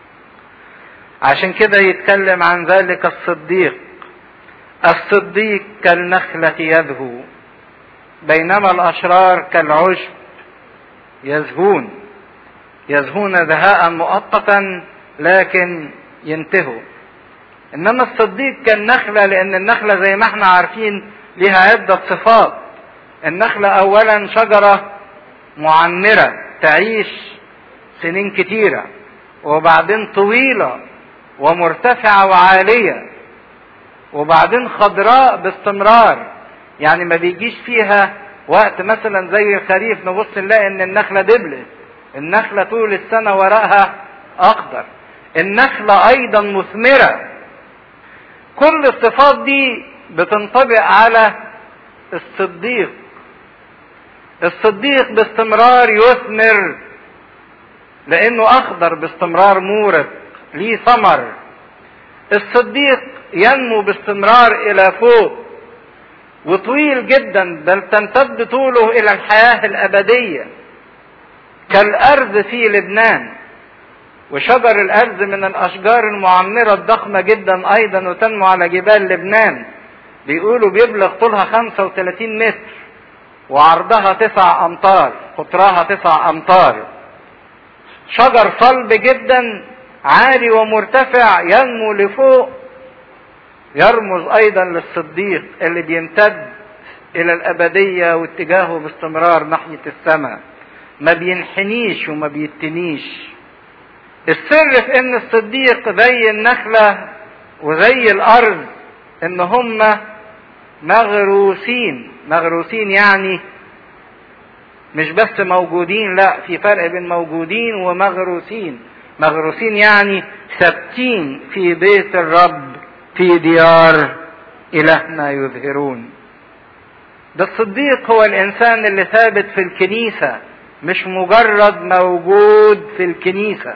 عشان كده يتكلم عن ذلك الصديق الصديق كالنخلة يذهو بينما الاشرار كالعشب يزهون يزهون ذهاء مؤقتا لكن ينتهوا انما الصديق كالنخلة لان النخلة زي ما احنا عارفين لها عدة صفات النخلة اولا شجرة معمرة تعيش سنين كتيرة وبعدين طويلة ومرتفعة وعالية وبعدين خضراء باستمرار يعني ما بيجيش فيها وقت مثلا زي الخريف نبص نلاقي ان النخلة دبلت النخلة طول السنة ورقها اخضر النخلة ايضا مثمرة كل الصفات دي بتنطبق على الصديق الصديق باستمرار يثمر لانه اخضر باستمرار مورق ليه ثمر الصديق ينمو باستمرار الى فوق وطويل جدا بل تمتد طوله الى الحياه الابديه كالارز في لبنان وشجر الارز من الاشجار المعمره الضخمه جدا ايضا وتنمو على جبال لبنان بيقولوا بيبلغ طولها 35 متر وعرضها تسع امتار قطرها تسع امتار شجر صلب جدا عالي ومرتفع ينمو لفوق يرمز ايضا للصديق اللي بيمتد الى الابديه واتجاهه باستمرار ناحيه السماء ما بينحنيش وما بيتنيش السر في ان الصديق زي النخله وزي الارض ان هم مغروسين مغروسين يعني مش بس موجودين لا في فرق بين موجودين ومغروسين مغروسين يعني ثابتين في بيت الرب في ديار إلهنا يظهرون ده الصديق هو الإنسان اللي ثابت في الكنيسة مش مجرد موجود في الكنيسة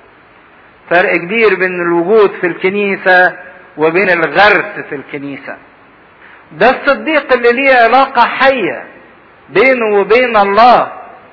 فرق كبير بين الوجود في الكنيسة وبين الغرس في الكنيسة ده الصديق اللي ليه علاقة حية بينه وبين الله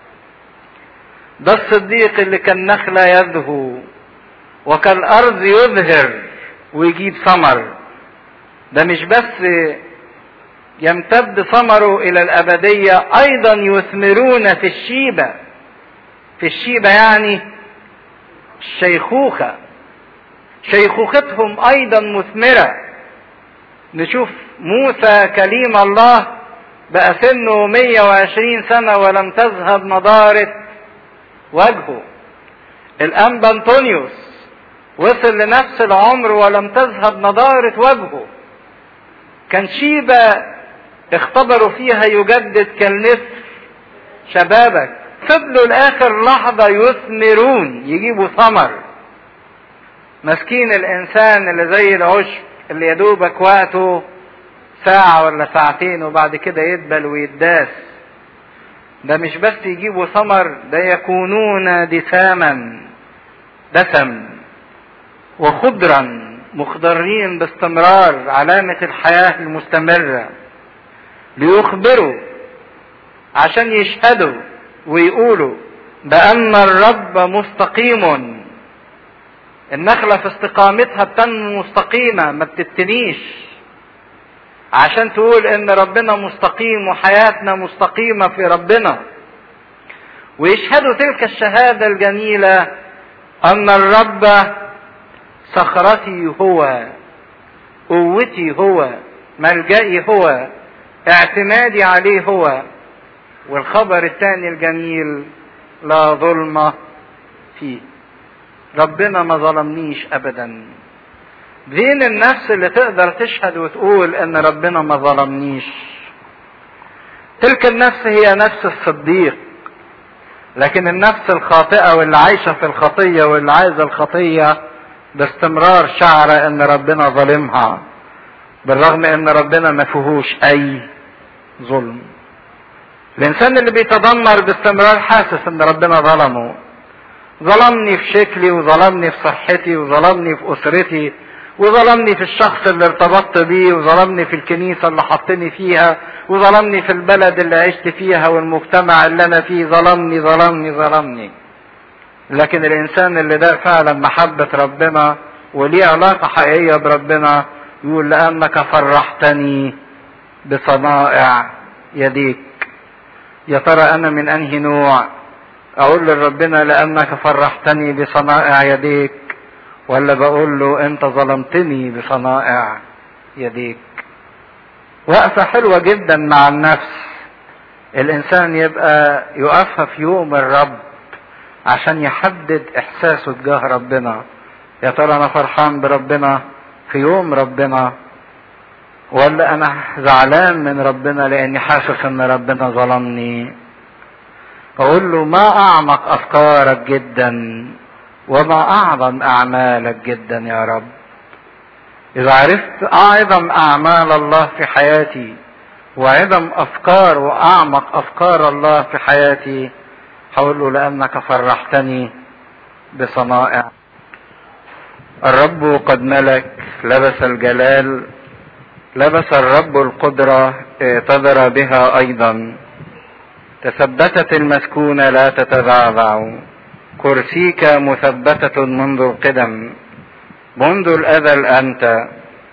ده الصديق اللي كالنخلة يذهو وكالأرض يظهر ويجيب ثمر ده مش بس يمتد ثمره إلى الأبدية أيضا يثمرون في الشيبة في الشيبة يعني الشيخوخة شيخوختهم أيضا مثمرة نشوف موسى كليم الله بقى سنه 120 سنة ولم تذهب نضارة وجهه الأنبا أنطونيوس وصل لنفس العمر ولم تذهب نضارة وجهه كان شيبة اختبروا فيها يجدد كالنسر شبابك فضلوا لآخر لحظة يثمرون يجيبوا ثمر مسكين الإنسان اللي زي العشب اللي يدوبك وقته ساعة ولا ساعتين وبعد كده يدبل ويداس ده مش بس يجيبوا ثمر ده يكونون دساما دسم وخضرا مخضرين باستمرار علامة الحياة المستمرة ليخبروا عشان يشهدوا ويقولوا بأن الرب مستقيم النخلة في استقامتها بتنمو مستقيمة ما بتتنيش عشان تقول ان ربنا مستقيم وحياتنا مستقيمة في ربنا ويشهدوا تلك الشهادة الجميلة ان الرب صخرتي هو قوتي هو ملجئي هو اعتمادي عليه هو والخبر الثاني الجميل لا ظلم فيه ربنا ما ظلمنيش ابدا دين النفس اللي تقدر تشهد وتقول ان ربنا ما ظلمنيش تلك النفس هي نفس الصديق لكن النفس الخاطئة واللي عايشة في الخطية واللي عايزة الخطية باستمرار شعر ان ربنا ظالمها بالرغم ان ربنا ما فيهوش اي ظلم الانسان اللي بيتذمر باستمرار حاسس ان ربنا ظلمه ظلمني في شكلي وظلمني في صحتي وظلمني في اسرتي وظلمني في الشخص اللي ارتبطت بيه وظلمني في الكنيسة اللي حطني فيها وظلمني في البلد اللي عشت فيها والمجتمع اللي انا فيه ظلمني ظلمني ظلمني لكن الانسان اللي ده فعلا محبة ربنا وليه علاقة حقيقية بربنا يقول لأنك فرحتني بصنائع يديك يا ترى أنا من أنهي نوع أقول لربنا لأنك فرحتني بصنائع يديك ولا بقول له أنت ظلمتني بصنائع يديك وقفة حلوة جدا مع النفس الإنسان يبقى يقفها في يوم الرب عشان يحدد إحساسه تجاه ربنا يا ترى أنا فرحان بربنا في يوم ربنا ولا انا زعلان من ربنا لاني حاسس ان ربنا ظلمني اقول له ما اعمق افكارك جدا وما اعظم اعمالك جدا يا رب اذا عرفت اعظم اعمال الله في حياتي وعظم افكار واعمق افكار الله في حياتي هقول له لانك فرحتني بصنائع الرب قد ملك لبس الجلال لبس الرب القدرة اعتذر بها أيضا تثبتت المسكونة لا تتذعذع كرسيك مثبتة منذ القدم منذ الأزل أنت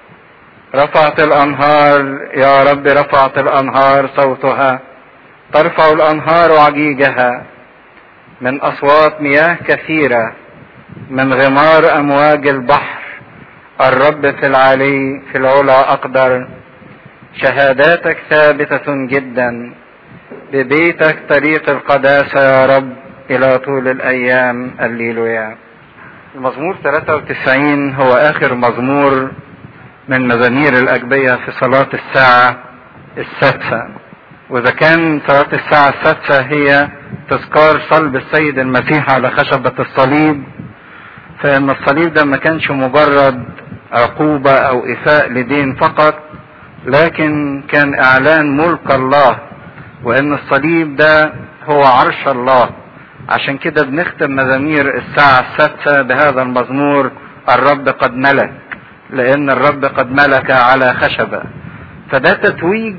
رفعت الأنهار يا رب رفعت الأنهار صوتها ترفع الأنهار عجيجها من أصوات مياه كثيرة من غمار امواج البحر الرب في العلي في العلا اقدر شهاداتك ثابتة جدا ببيتك طريق القداسة يا رب الى طول الايام الليلويا المزمور 93 هو اخر مزمور من مزامير الاجبية في صلاة الساعة السادسة واذا كان صلاة الساعة السادسة هي تذكار صلب السيد المسيح على خشبة الصليب فان الصليب ده ما كانش مجرد عقوبة او ايفاء لدين فقط لكن كان اعلان ملك الله وان الصليب ده هو عرش الله عشان كده بنختم مزامير الساعة السادسة بهذا المزمور الرب قد ملك لان الرب قد ملك على خشبة فده تتويج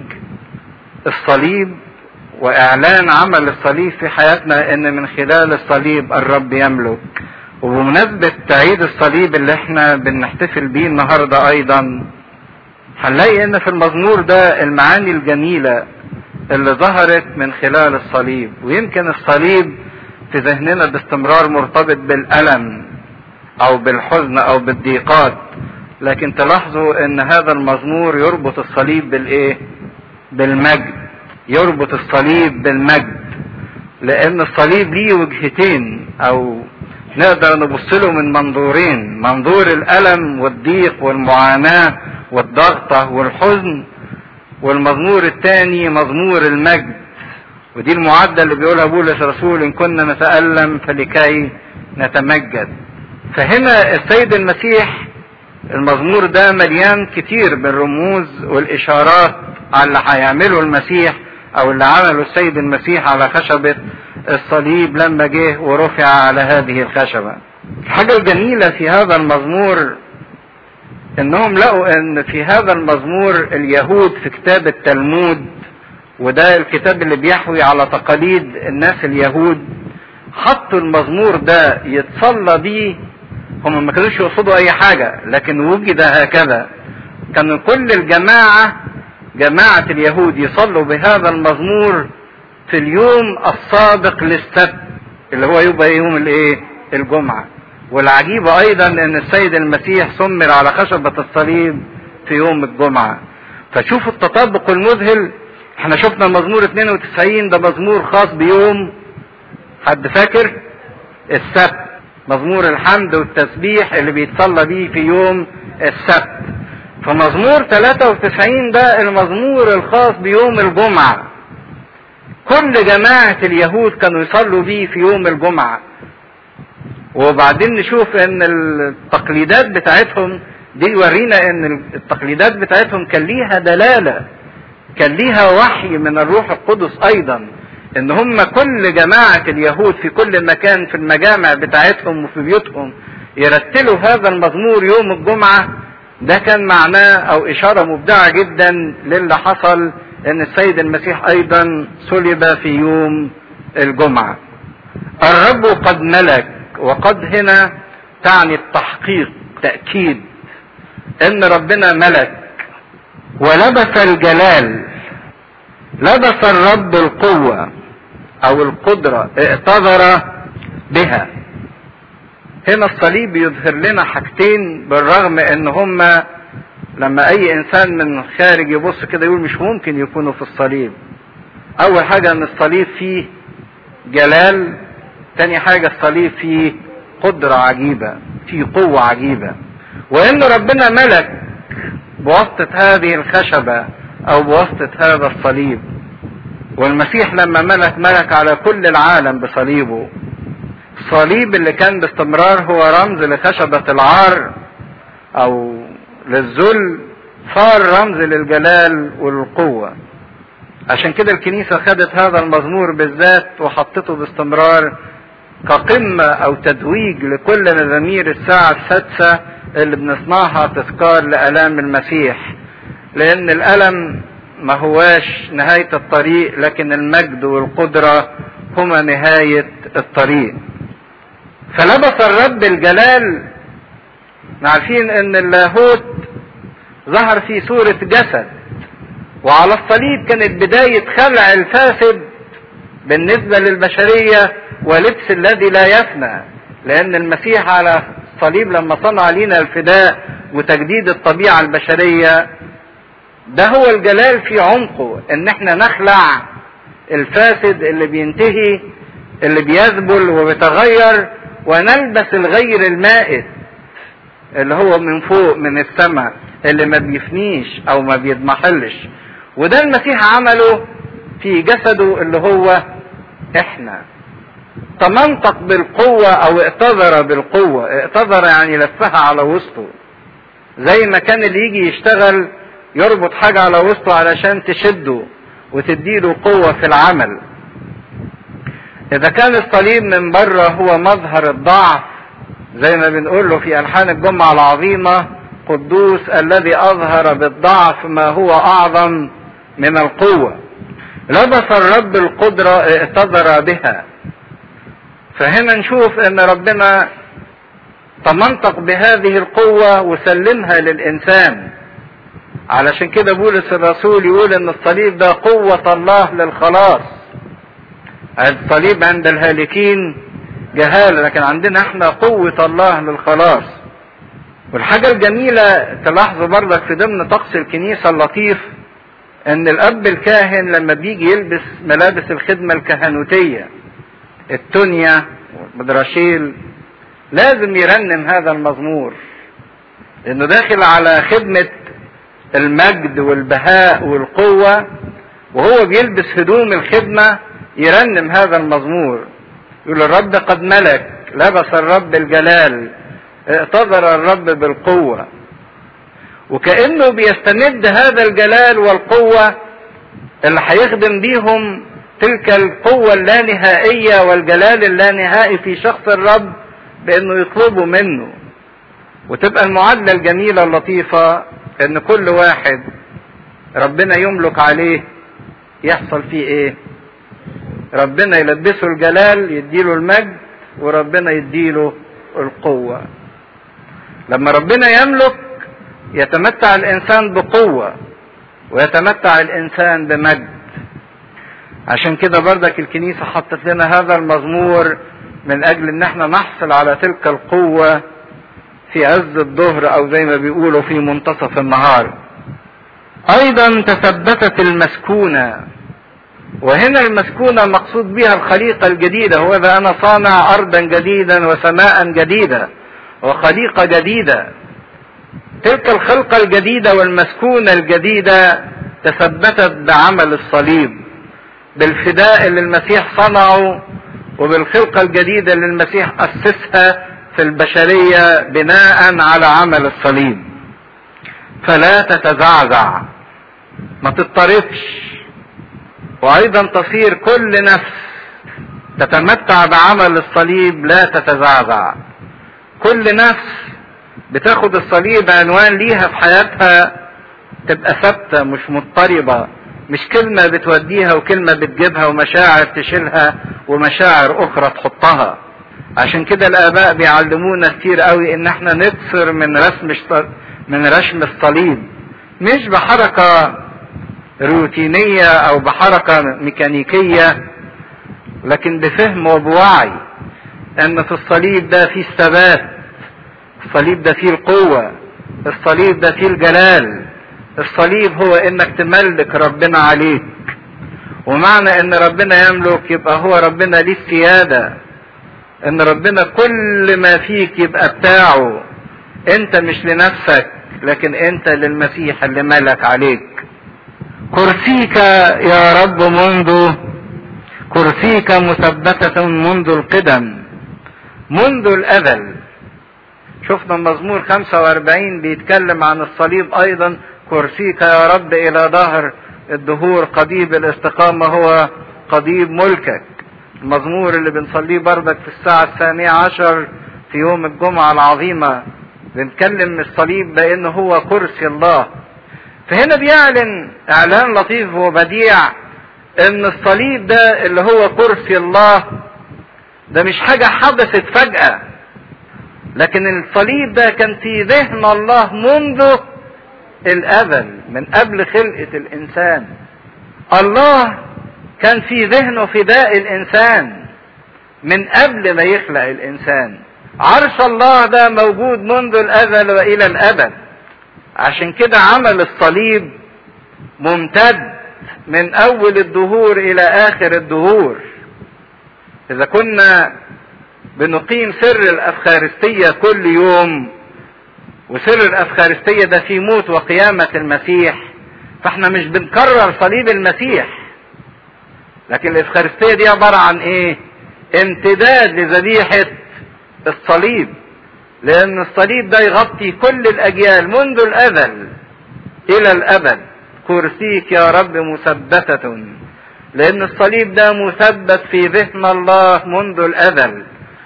الصليب واعلان عمل الصليب في حياتنا ان من خلال الصليب الرب يملك وبمناسبة عيد الصليب اللي احنا بنحتفل بيه النهاردة ايضا هنلاقي ان في المزمور ده المعاني الجميلة اللي ظهرت من خلال الصليب ويمكن الصليب في ذهننا باستمرار مرتبط بالألم او بالحزن او بالضيقات لكن تلاحظوا ان هذا المزمور يربط الصليب بالايه بالمجد يربط الصليب بالمجد لان الصليب ليه وجهتين او نقدر نبص له من منظورين منظور الالم والضيق والمعاناه والضغطه والحزن والمزمور الثاني مزمور المجد ودي المعادله اللي بيقولها بولس الرسول ان كنا نتالم فلكي نتمجد فهنا السيد المسيح المزمور ده مليان كتير بالرموز والاشارات على اللي هيعمله المسيح او اللي عمله السيد المسيح على خشبه الصليب لما جه ورفع على هذه الخشبة الحاجة الجميلة في هذا المزمور انهم لقوا ان في هذا المزمور اليهود في كتاب التلمود وده الكتاب اللي بيحوي على تقاليد الناس اليهود حطوا المزمور ده يتصلى بيه هم ما كانوش يقصدوا اي حاجة لكن وجد هكذا كان كل الجماعة جماعة اليهود يصلوا بهذا المزمور في اليوم السابق للسبت اللي هو يبقى يوم الايه الجمعة والعجيب ايضا ان السيد المسيح سمر على خشبة الصليب في يوم الجمعة فشوفوا التطابق المذهل احنا شفنا المزمور 92 ده مزمور خاص بيوم حد فاكر السبت مزمور الحمد والتسبيح اللي بيتصلى بيه في يوم السبت فمزمور 93 ده المزمور الخاص بيوم الجمعة كل جماعة اليهود كانوا يصلوا بيه في يوم الجمعة وبعدين نشوف ان التقليدات بتاعتهم دي يورينا ان التقليدات بتاعتهم كان ليها دلالة كان ليها وحي من الروح القدس ايضا ان هم كل جماعة اليهود في كل مكان في المجامع بتاعتهم وفي بيوتهم يرتلوا هذا المزمور يوم الجمعة ده كان معناه او اشارة مبدعة جدا للي حصل ان السيد المسيح ايضا صلب في يوم الجمعة الرب قد ملك وقد هنا تعني التحقيق تأكيد ان ربنا ملك ولبس الجلال لبس الرب القوة او القدرة ائتذر بها هنا الصليب يظهر لنا حاجتين بالرغم ان هما لما اي انسان من خارج يبص كده يقول مش ممكن يكونوا في الصليب اول حاجة ان الصليب فيه جلال تاني حاجة الصليب فيه قدرة عجيبة فيه قوة عجيبة وان ربنا ملك بواسطة هذه الخشبة او بواسطة هذا الصليب والمسيح لما ملك ملك على كل العالم بصليبه الصليب اللي كان باستمرار هو رمز لخشبة العار او للذل صار رمز للجلال والقوة عشان كده الكنيسة خدت هذا المزمور بالذات وحطته باستمرار كقمة او تتويج لكل مزامير الساعة السادسة اللي بنصنعها تذكار لألام المسيح لأن الألم ما هواش نهاية الطريق لكن المجد والقدرة هما نهاية الطريق فلبس الرب الجلال عارفين ان اللاهوت ظهر في صورة جسد وعلى الصليب كانت بداية خلع الفاسد بالنسبة للبشرية ولبس الذي لا يفنى لان المسيح على الصليب لما صنع لنا الفداء وتجديد الطبيعة البشرية ده هو الجلال في عمقه ان احنا نخلع الفاسد اللي بينتهي اللي بيذبل وبيتغير ونلبس الغير المائت اللي هو من فوق من السماء اللي ما بيفنيش او ما بيضمحلش وده المسيح عمله في جسده اللي هو احنا تمنطق بالقوة او ائتذر بالقوة ائتذر يعني لفها على وسطه زي ما كان اللي يجي يشتغل يربط حاجة على وسطه علشان تشده وتديله قوة في العمل اذا كان الصليب من بره هو مظهر الضعف زي ما بنقول له في الحان الجمعة العظيمة قدوس الذي اظهر بالضعف ما هو اعظم من القوة لبس الرب القدرة ائتذر بها فهنا نشوف ان ربنا تمنطق بهذه القوة وسلمها للانسان علشان كده بولس الرسول يقول ان الصليب ده قوة الله للخلاص الصليب عند الهالكين جهالة لكن عندنا احنا قوة الله للخلاص والحاجة الجميلة تلاحظوا برضك في ضمن طقس الكنيسة اللطيف ان الاب الكاهن لما بيجي يلبس ملابس الخدمة الكهنوتية التونيا والمدرشيل لازم يرنم هذا المزمور لانه داخل على خدمة المجد والبهاء والقوة وهو بيلبس هدوم الخدمة يرنم هذا المزمور يقول الرب قد ملك لبس الرب الجلال اعتذر الرب بالقوة وكأنه بيستمد هذا الجلال والقوة اللي هيخدم بيهم تلك القوة اللانهائية والجلال اللانهائي في شخص الرب بانه يطلبوا منه وتبقى المعادلة الجميلة اللطيفة ان كل واحد ربنا يملك عليه يحصل فيه ايه ربنا يلبسه الجلال يديله المجد وربنا يديله القوة لما ربنا يملك يتمتع الانسان بقوة ويتمتع الانسان بمجد عشان كده بردك الكنيسة حطت لنا هذا المزمور من اجل ان احنا نحصل على تلك القوة في عز الظهر او زي ما بيقولوا في منتصف النهار ايضا تثبتت المسكونة وهنا المسكونة مقصود بها الخليقة الجديدة هو ذا انا صانع ارضا جديدا وسماء جديدة وخليقة جديدة تلك الخلقة الجديدة والمسكونة الجديدة تثبتت بعمل الصليب بالفداء اللي المسيح صنعه وبالخلقة الجديدة اللي المسيح أسسها في البشرية بناء على عمل الصليب فلا تتزعزع ما تضطربش وأيضا تصير كل نفس تتمتع بعمل الصليب لا تتزعزع كل نفس بتاخد الصليب عنوان ليها في حياتها تبقى ثابتة مش مضطربة مش كلمة بتوديها وكلمة بتجيبها ومشاعر تشيلها ومشاعر أخرى تحطها عشان كده الآباء بيعلمونا كتير قوي إن احنا نكسر من رسم من رسم الصليب مش بحركة روتينية أو بحركة ميكانيكية لكن بفهم وبوعي ان في الصليب ده فيه الثبات الصليب ده فيه القوة الصليب ده فيه الجلال الصليب هو انك تملك ربنا عليك ومعنى ان ربنا يملك يبقى هو ربنا ليه السيادة ان ربنا كل ما فيك يبقى بتاعه انت مش لنفسك لكن انت للمسيح اللي ملك عليك كرسيك يا رب منذ كرسيك مثبتة منذ القدم منذ الأزل شفنا المزمور 45 بيتكلم عن الصليب أيضا كرسيك يا رب إلى ظهر الدهور قضيب الاستقامة هو قضيب ملكك المزمور اللي بنصليه بردك في الساعة الثانية عشر في يوم الجمعة العظيمة بنتكلم الصليب بأنه هو كرسي الله فهنا بيعلن إعلان لطيف وبديع ان الصليب ده اللي هو كرسي الله ده مش حاجة حدثت فجأة لكن الصليب ده كان في ذهن الله منذ الأزل من قبل خلقة الإنسان الله كان في ذهنه فداء الإنسان من قبل ما يخلق الإنسان عرش الله ده موجود منذ الأزل وإلى الأبد عشان كده عمل الصليب ممتد من اول الدهور الى اخر الدهور اذا كنا بنقيم سر الافخارستية كل يوم وسر الافخارستية ده في موت وقيامة المسيح فاحنا مش بنكرر صليب المسيح لكن الافخارستية دي عبارة عن ايه امتداد لذبيحة الصليب لان الصليب ده يغطي كل الاجيال منذ الازل الى الابد كرسيك يا رب مثبتة لأن الصليب ده مثبت في ذهن الله منذ الأزل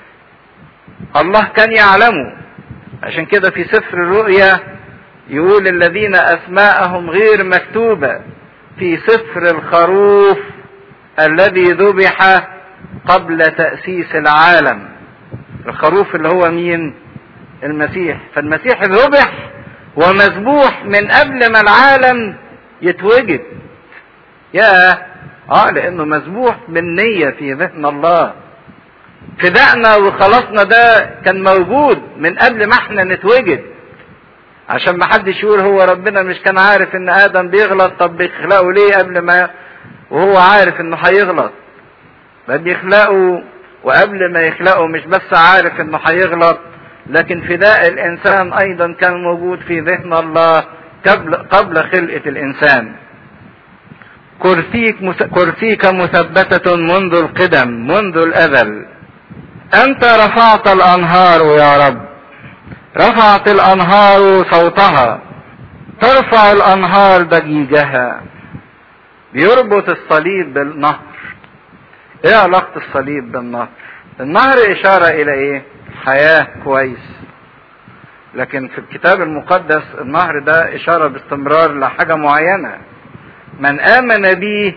الله كان يعلمه عشان كده في سفر الرؤيا يقول الذين أسماءهم غير مكتوبة في سفر الخروف الذي ذبح قبل تأسيس العالم الخروف اللي هو مين المسيح فالمسيح ذبح ومذبوح من قبل ما العالم يتوجد يا اه لانه مذبوح من نية في ذهن الله فدائنا وخلاصنا ده كان موجود من قبل ما احنا نتوجد عشان ما حدش يقول هو ربنا مش كان عارف ان ادم بيغلط طب بيخلقه ليه قبل ما وهو عارف انه هيغلط ده بيخلقه وقبل ما يخلقه مش بس عارف انه هيغلط لكن فداء الانسان ايضا كان موجود في ذهن الله قبل قبل خلقة الإنسان كرسيك كرسيك مثبتة منذ القدم منذ الأزل أنت رفعت الأنهار يا رب رفعت الأنهار صوتها ترفع الأنهار ضجيجها بيربط الصليب بالنهر ايه علاقة الصليب بالنهر النهر اشارة الى ايه حياة كويس لكن في الكتاب المقدس النهر ده اشاره باستمرار لحاجه معينه من امن به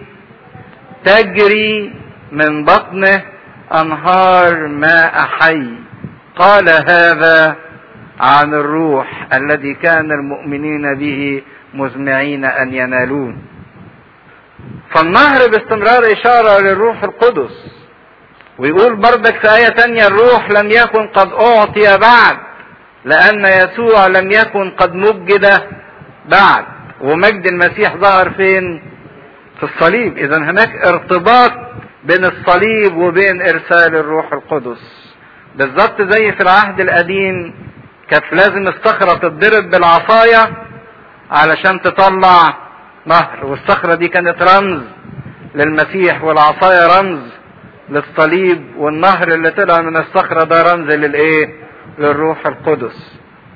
تجري من بطنه انهار ماء حي قال هذا عن الروح الذي كان المؤمنين به مزمعين ان ينالون فالنهر باستمرار اشاره للروح القدس ويقول بردك في آية تانية الروح لم يكن قد أعطي بعد لأن يسوع لم يكن قد مجد بعد ومجد المسيح ظهر فين في الصليب إذا هناك ارتباط بين الصليب وبين إرسال الروح القدس بالظبط زي في العهد القديم كانت لازم الصخرة تتضرب بالعصاية علشان تطلع نهر والصخرة دي كانت رمز للمسيح والعصاية رمز للصليب والنهر اللي طلع من الصخرة ده رمز للايه للروح القدس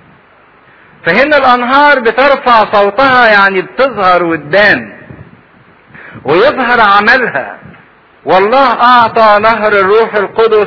فهنا الانهار بترفع صوتها يعني بتظهر وتبان ويظهر عملها والله اعطى نهر الروح القدس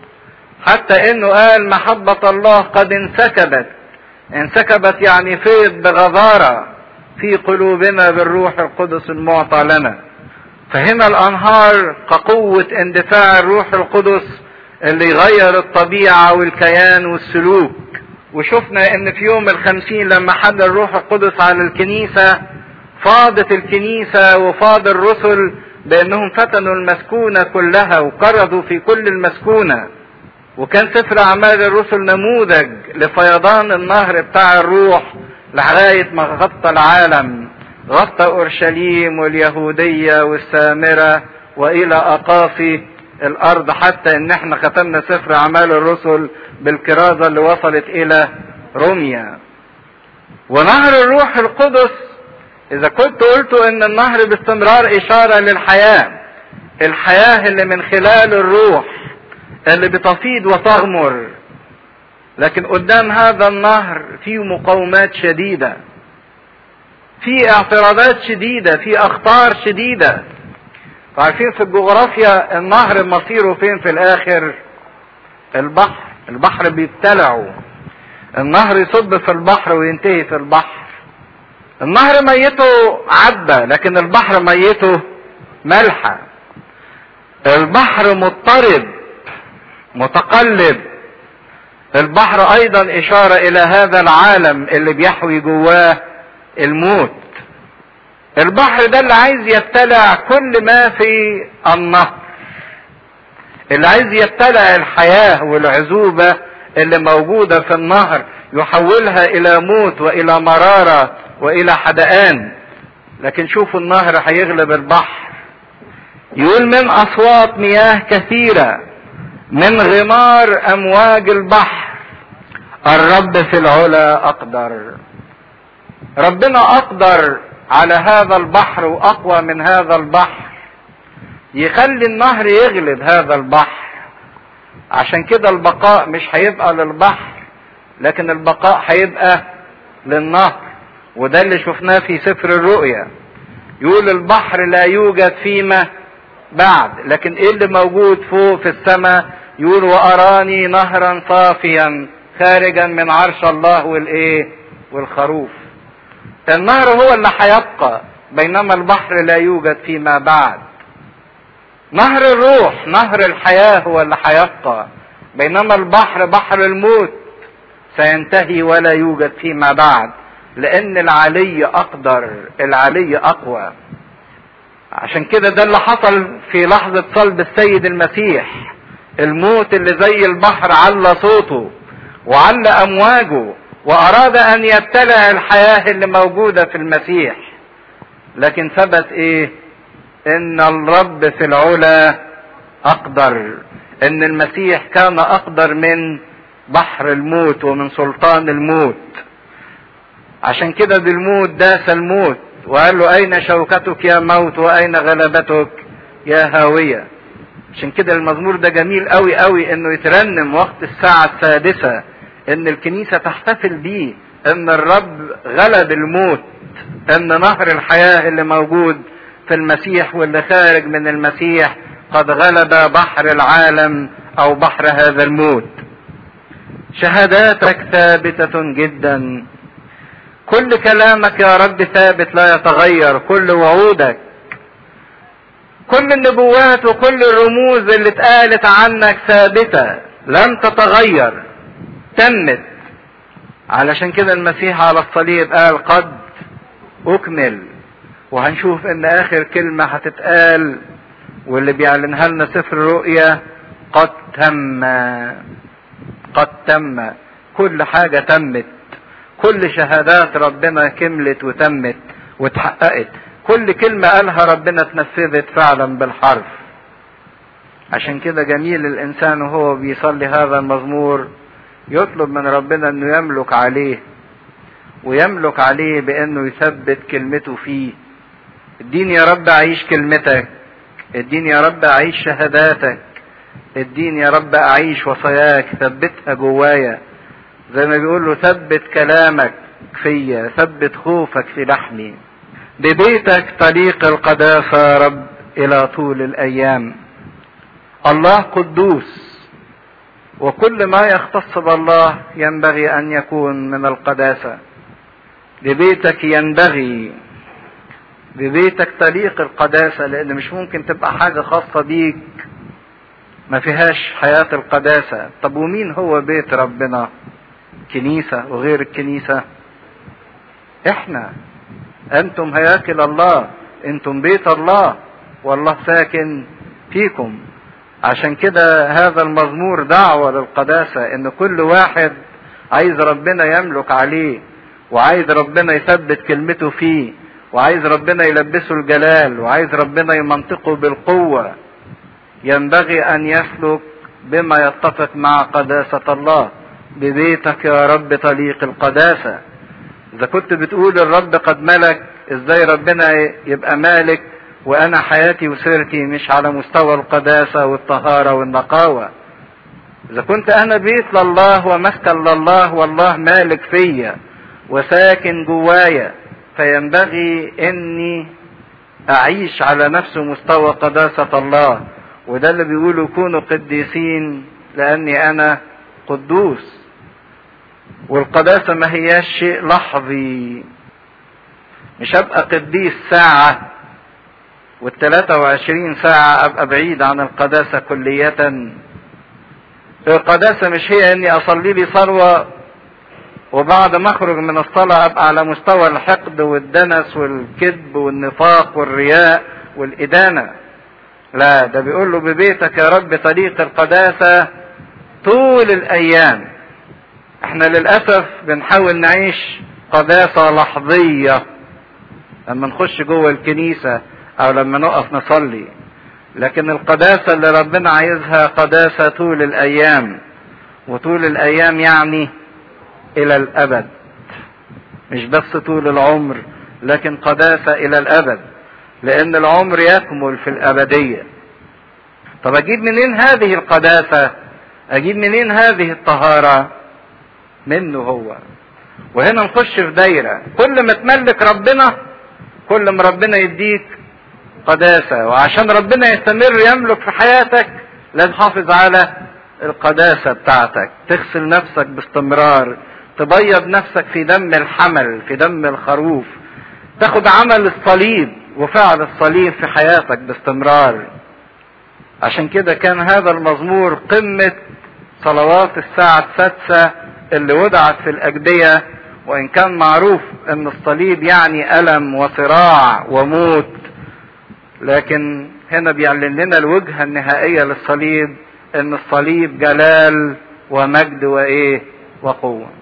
حتى انه قال محبة الله قد انسكبت انسكبت يعني فيض بغزارة في قلوبنا بالروح القدس المعطى لنا فهنا الانهار كقوة اندفاع الروح القدس اللي يغير الطبيعة والكيان والسلوك وشفنا ان في يوم الخمسين لما حل الروح القدس على الكنيسة فاضت الكنيسة وفاض الرسل بانهم فتنوا المسكونة كلها وقرضوا في كل المسكونة وكان سفر اعمال الرسل نموذج لفيضان النهر بتاع الروح لغاية ما غطى العالم غطى اورشليم واليهودية والسامرة والى اقاصي الارض حتى ان احنا ختمنا سفر اعمال الرسل بالكرازة اللي وصلت الى روميا ونهر الروح القدس اذا كنت قلت ان النهر باستمرار اشارة للحياة الحياة اللي من خلال الروح اللي بتفيض وتغمر لكن قدام هذا النهر في مقاومات شديدة في اعتراضات شديدة في اخطار شديدة عارفين في الجغرافيا النهر مصيره فين في الاخر البحر البحر بيبتلعه النهر يصب في البحر وينتهي في البحر النهر ميته عذبة لكن البحر ميته ملحة البحر مضطرب متقلب البحر ايضا اشارة الى هذا العالم اللي بيحوي جواه الموت البحر ده اللي عايز يبتلع كل ما في النهر اللي عايز يبتلع الحياة والعزوبة اللي موجودة في النهر يحولها الى موت والى مرارة والى حدقان لكن شوفوا النهر هيغلب البحر يقول من اصوات مياه كثيرة من غمار امواج البحر الرب في العلا اقدر ربنا اقدر على هذا البحر واقوى من هذا البحر يخلي النهر يغلب هذا البحر عشان كده البقاء مش هيبقى للبحر لكن البقاء هيبقى للنهر وده اللي شفناه في سفر الرؤيا يقول البحر لا يوجد فيما بعد لكن ايه اللي موجود فوق في السماء يقول واراني نهرا صافيا خارجا من عرش الله والايه والخروف النهر هو اللي هيبقى بينما البحر لا يوجد فيما بعد نهر الروح نهر الحياة هو اللي هيبقى بينما البحر بحر الموت سينتهي ولا يوجد فيما بعد لان العلي اقدر العلي اقوى عشان كده ده اللي حصل في لحظة صلب السيد المسيح الموت اللي زي البحر على صوته وعلى امواجه واراد ان يبتلع الحياة اللي موجودة في المسيح لكن ثبت ايه ان الرب في العلا اقدر ان المسيح كان اقدر من بحر الموت ومن سلطان الموت عشان كده بالموت داس الموت وقال له اين شوكتك يا موت واين غلبتك يا هاوية عشان كده المزمور ده جميل قوي قوي انه يترنم وقت الساعة السادسة ان الكنيسة تحتفل بيه ان الرب غلب الموت ان نهر الحياة اللي موجود في المسيح واللي خارج من المسيح قد غلب بحر العالم او بحر هذا الموت شهاداتك ثابتة جدا كل كلامك يا رب ثابت لا يتغير كل وعودك كل النبوات وكل الرموز اللي اتقالت عنك ثابتة لن تتغير تمت علشان كده المسيح على الصليب قال قد اكمل وهنشوف ان اخر كلمة هتتقال واللي بيعلنها لنا سفر الرؤيا قد تم قد تم كل حاجة تمت كل شهادات ربنا كملت وتمت واتحققت كل كلمة قالها ربنا اتنفذت فعلا بالحرف عشان كده جميل الانسان وهو بيصلي هذا المزمور يطلب من ربنا انه يملك عليه ويملك عليه بانه يثبت كلمته فيه اديني يا رب اعيش كلمتك اديني يا رب اعيش شهاداتك اديني يا رب اعيش وصاياك ثبتها جوايا زي ما بيقول له ثبت كلامك فيا ثبت خوفك في لحمي ببيتك طريق القداسة يا رب الى طول الايام الله قدوس وكل ما يختص بالله ينبغي ان يكون من القداسة ببيتك ينبغي ببيتك طريق القداسة لان مش ممكن تبقى حاجة خاصة بيك ما فيهاش حياة القداسة طب ومين هو بيت ربنا كنيسة وغير الكنيسة احنا انتم هياكل الله انتم بيت الله والله ساكن فيكم عشان كده هذا المزمور دعوة للقداسة ان كل واحد عايز ربنا يملك عليه وعايز ربنا يثبت كلمته فيه وعايز ربنا يلبسه الجلال وعايز ربنا يمنطقه بالقوة ينبغي ان يسلك بما يتفق مع قداسة الله ببيتك يا رب طريق القداسة اذا كنت بتقول الرب قد ملك ازاي ربنا يبقى مالك وانا حياتي وسيرتي مش على مستوى القداسة والطهارة والنقاوة اذا كنت انا بيت لله ومسكن لله والله مالك فيا وساكن جوايا فينبغي اني اعيش على نفس مستوى قداسة الله وده اللي بيقولوا كونوا قديسين لاني انا قدوس والقداسة ما هياش شيء لحظي مش ابقى قديس ساعة والتلاتة وعشرين ساعة ابقى بعيد عن القداسة كلية القداسة مش هي اني اصلي لي صلوة وبعد ما اخرج من الصلاة ابقى على مستوى الحقد والدنس والكذب والنفاق والرياء والادانة لا ده بيقول له ببيتك يا رب طريق القداسة طول الايام احنا للاسف بنحاول نعيش قداسة لحظية لما نخش جوه الكنيسة او لما نقف نصلي لكن القداسة اللي ربنا عايزها قداسة طول الايام وطول الايام يعني الى الابد مش بس طول العمر لكن قداسة الى الابد لان العمر يكمل في الابدية طب اجيب منين هذه القداسة اجيب منين هذه الطهارة منه هو وهنا نخش في دايرة كل ما تملك ربنا كل ما ربنا يديك قداسة وعشان ربنا يستمر يملك في حياتك لازم تحافظ على القداسة بتاعتك تغسل نفسك باستمرار تبيض نفسك في دم الحمل في دم الخروف تاخد عمل الصليب وفعل الصليب في حياتك باستمرار عشان كده كان هذا المزمور قمة صلوات الساعة السادسة اللي وضعت في الأجدية وإن كان معروف أن الصليب يعني ألم وصراع وموت لكن هنا بيعلن لنا الوجهة النهائية للصليب أن الصليب جلال ومجد وإيه وقوة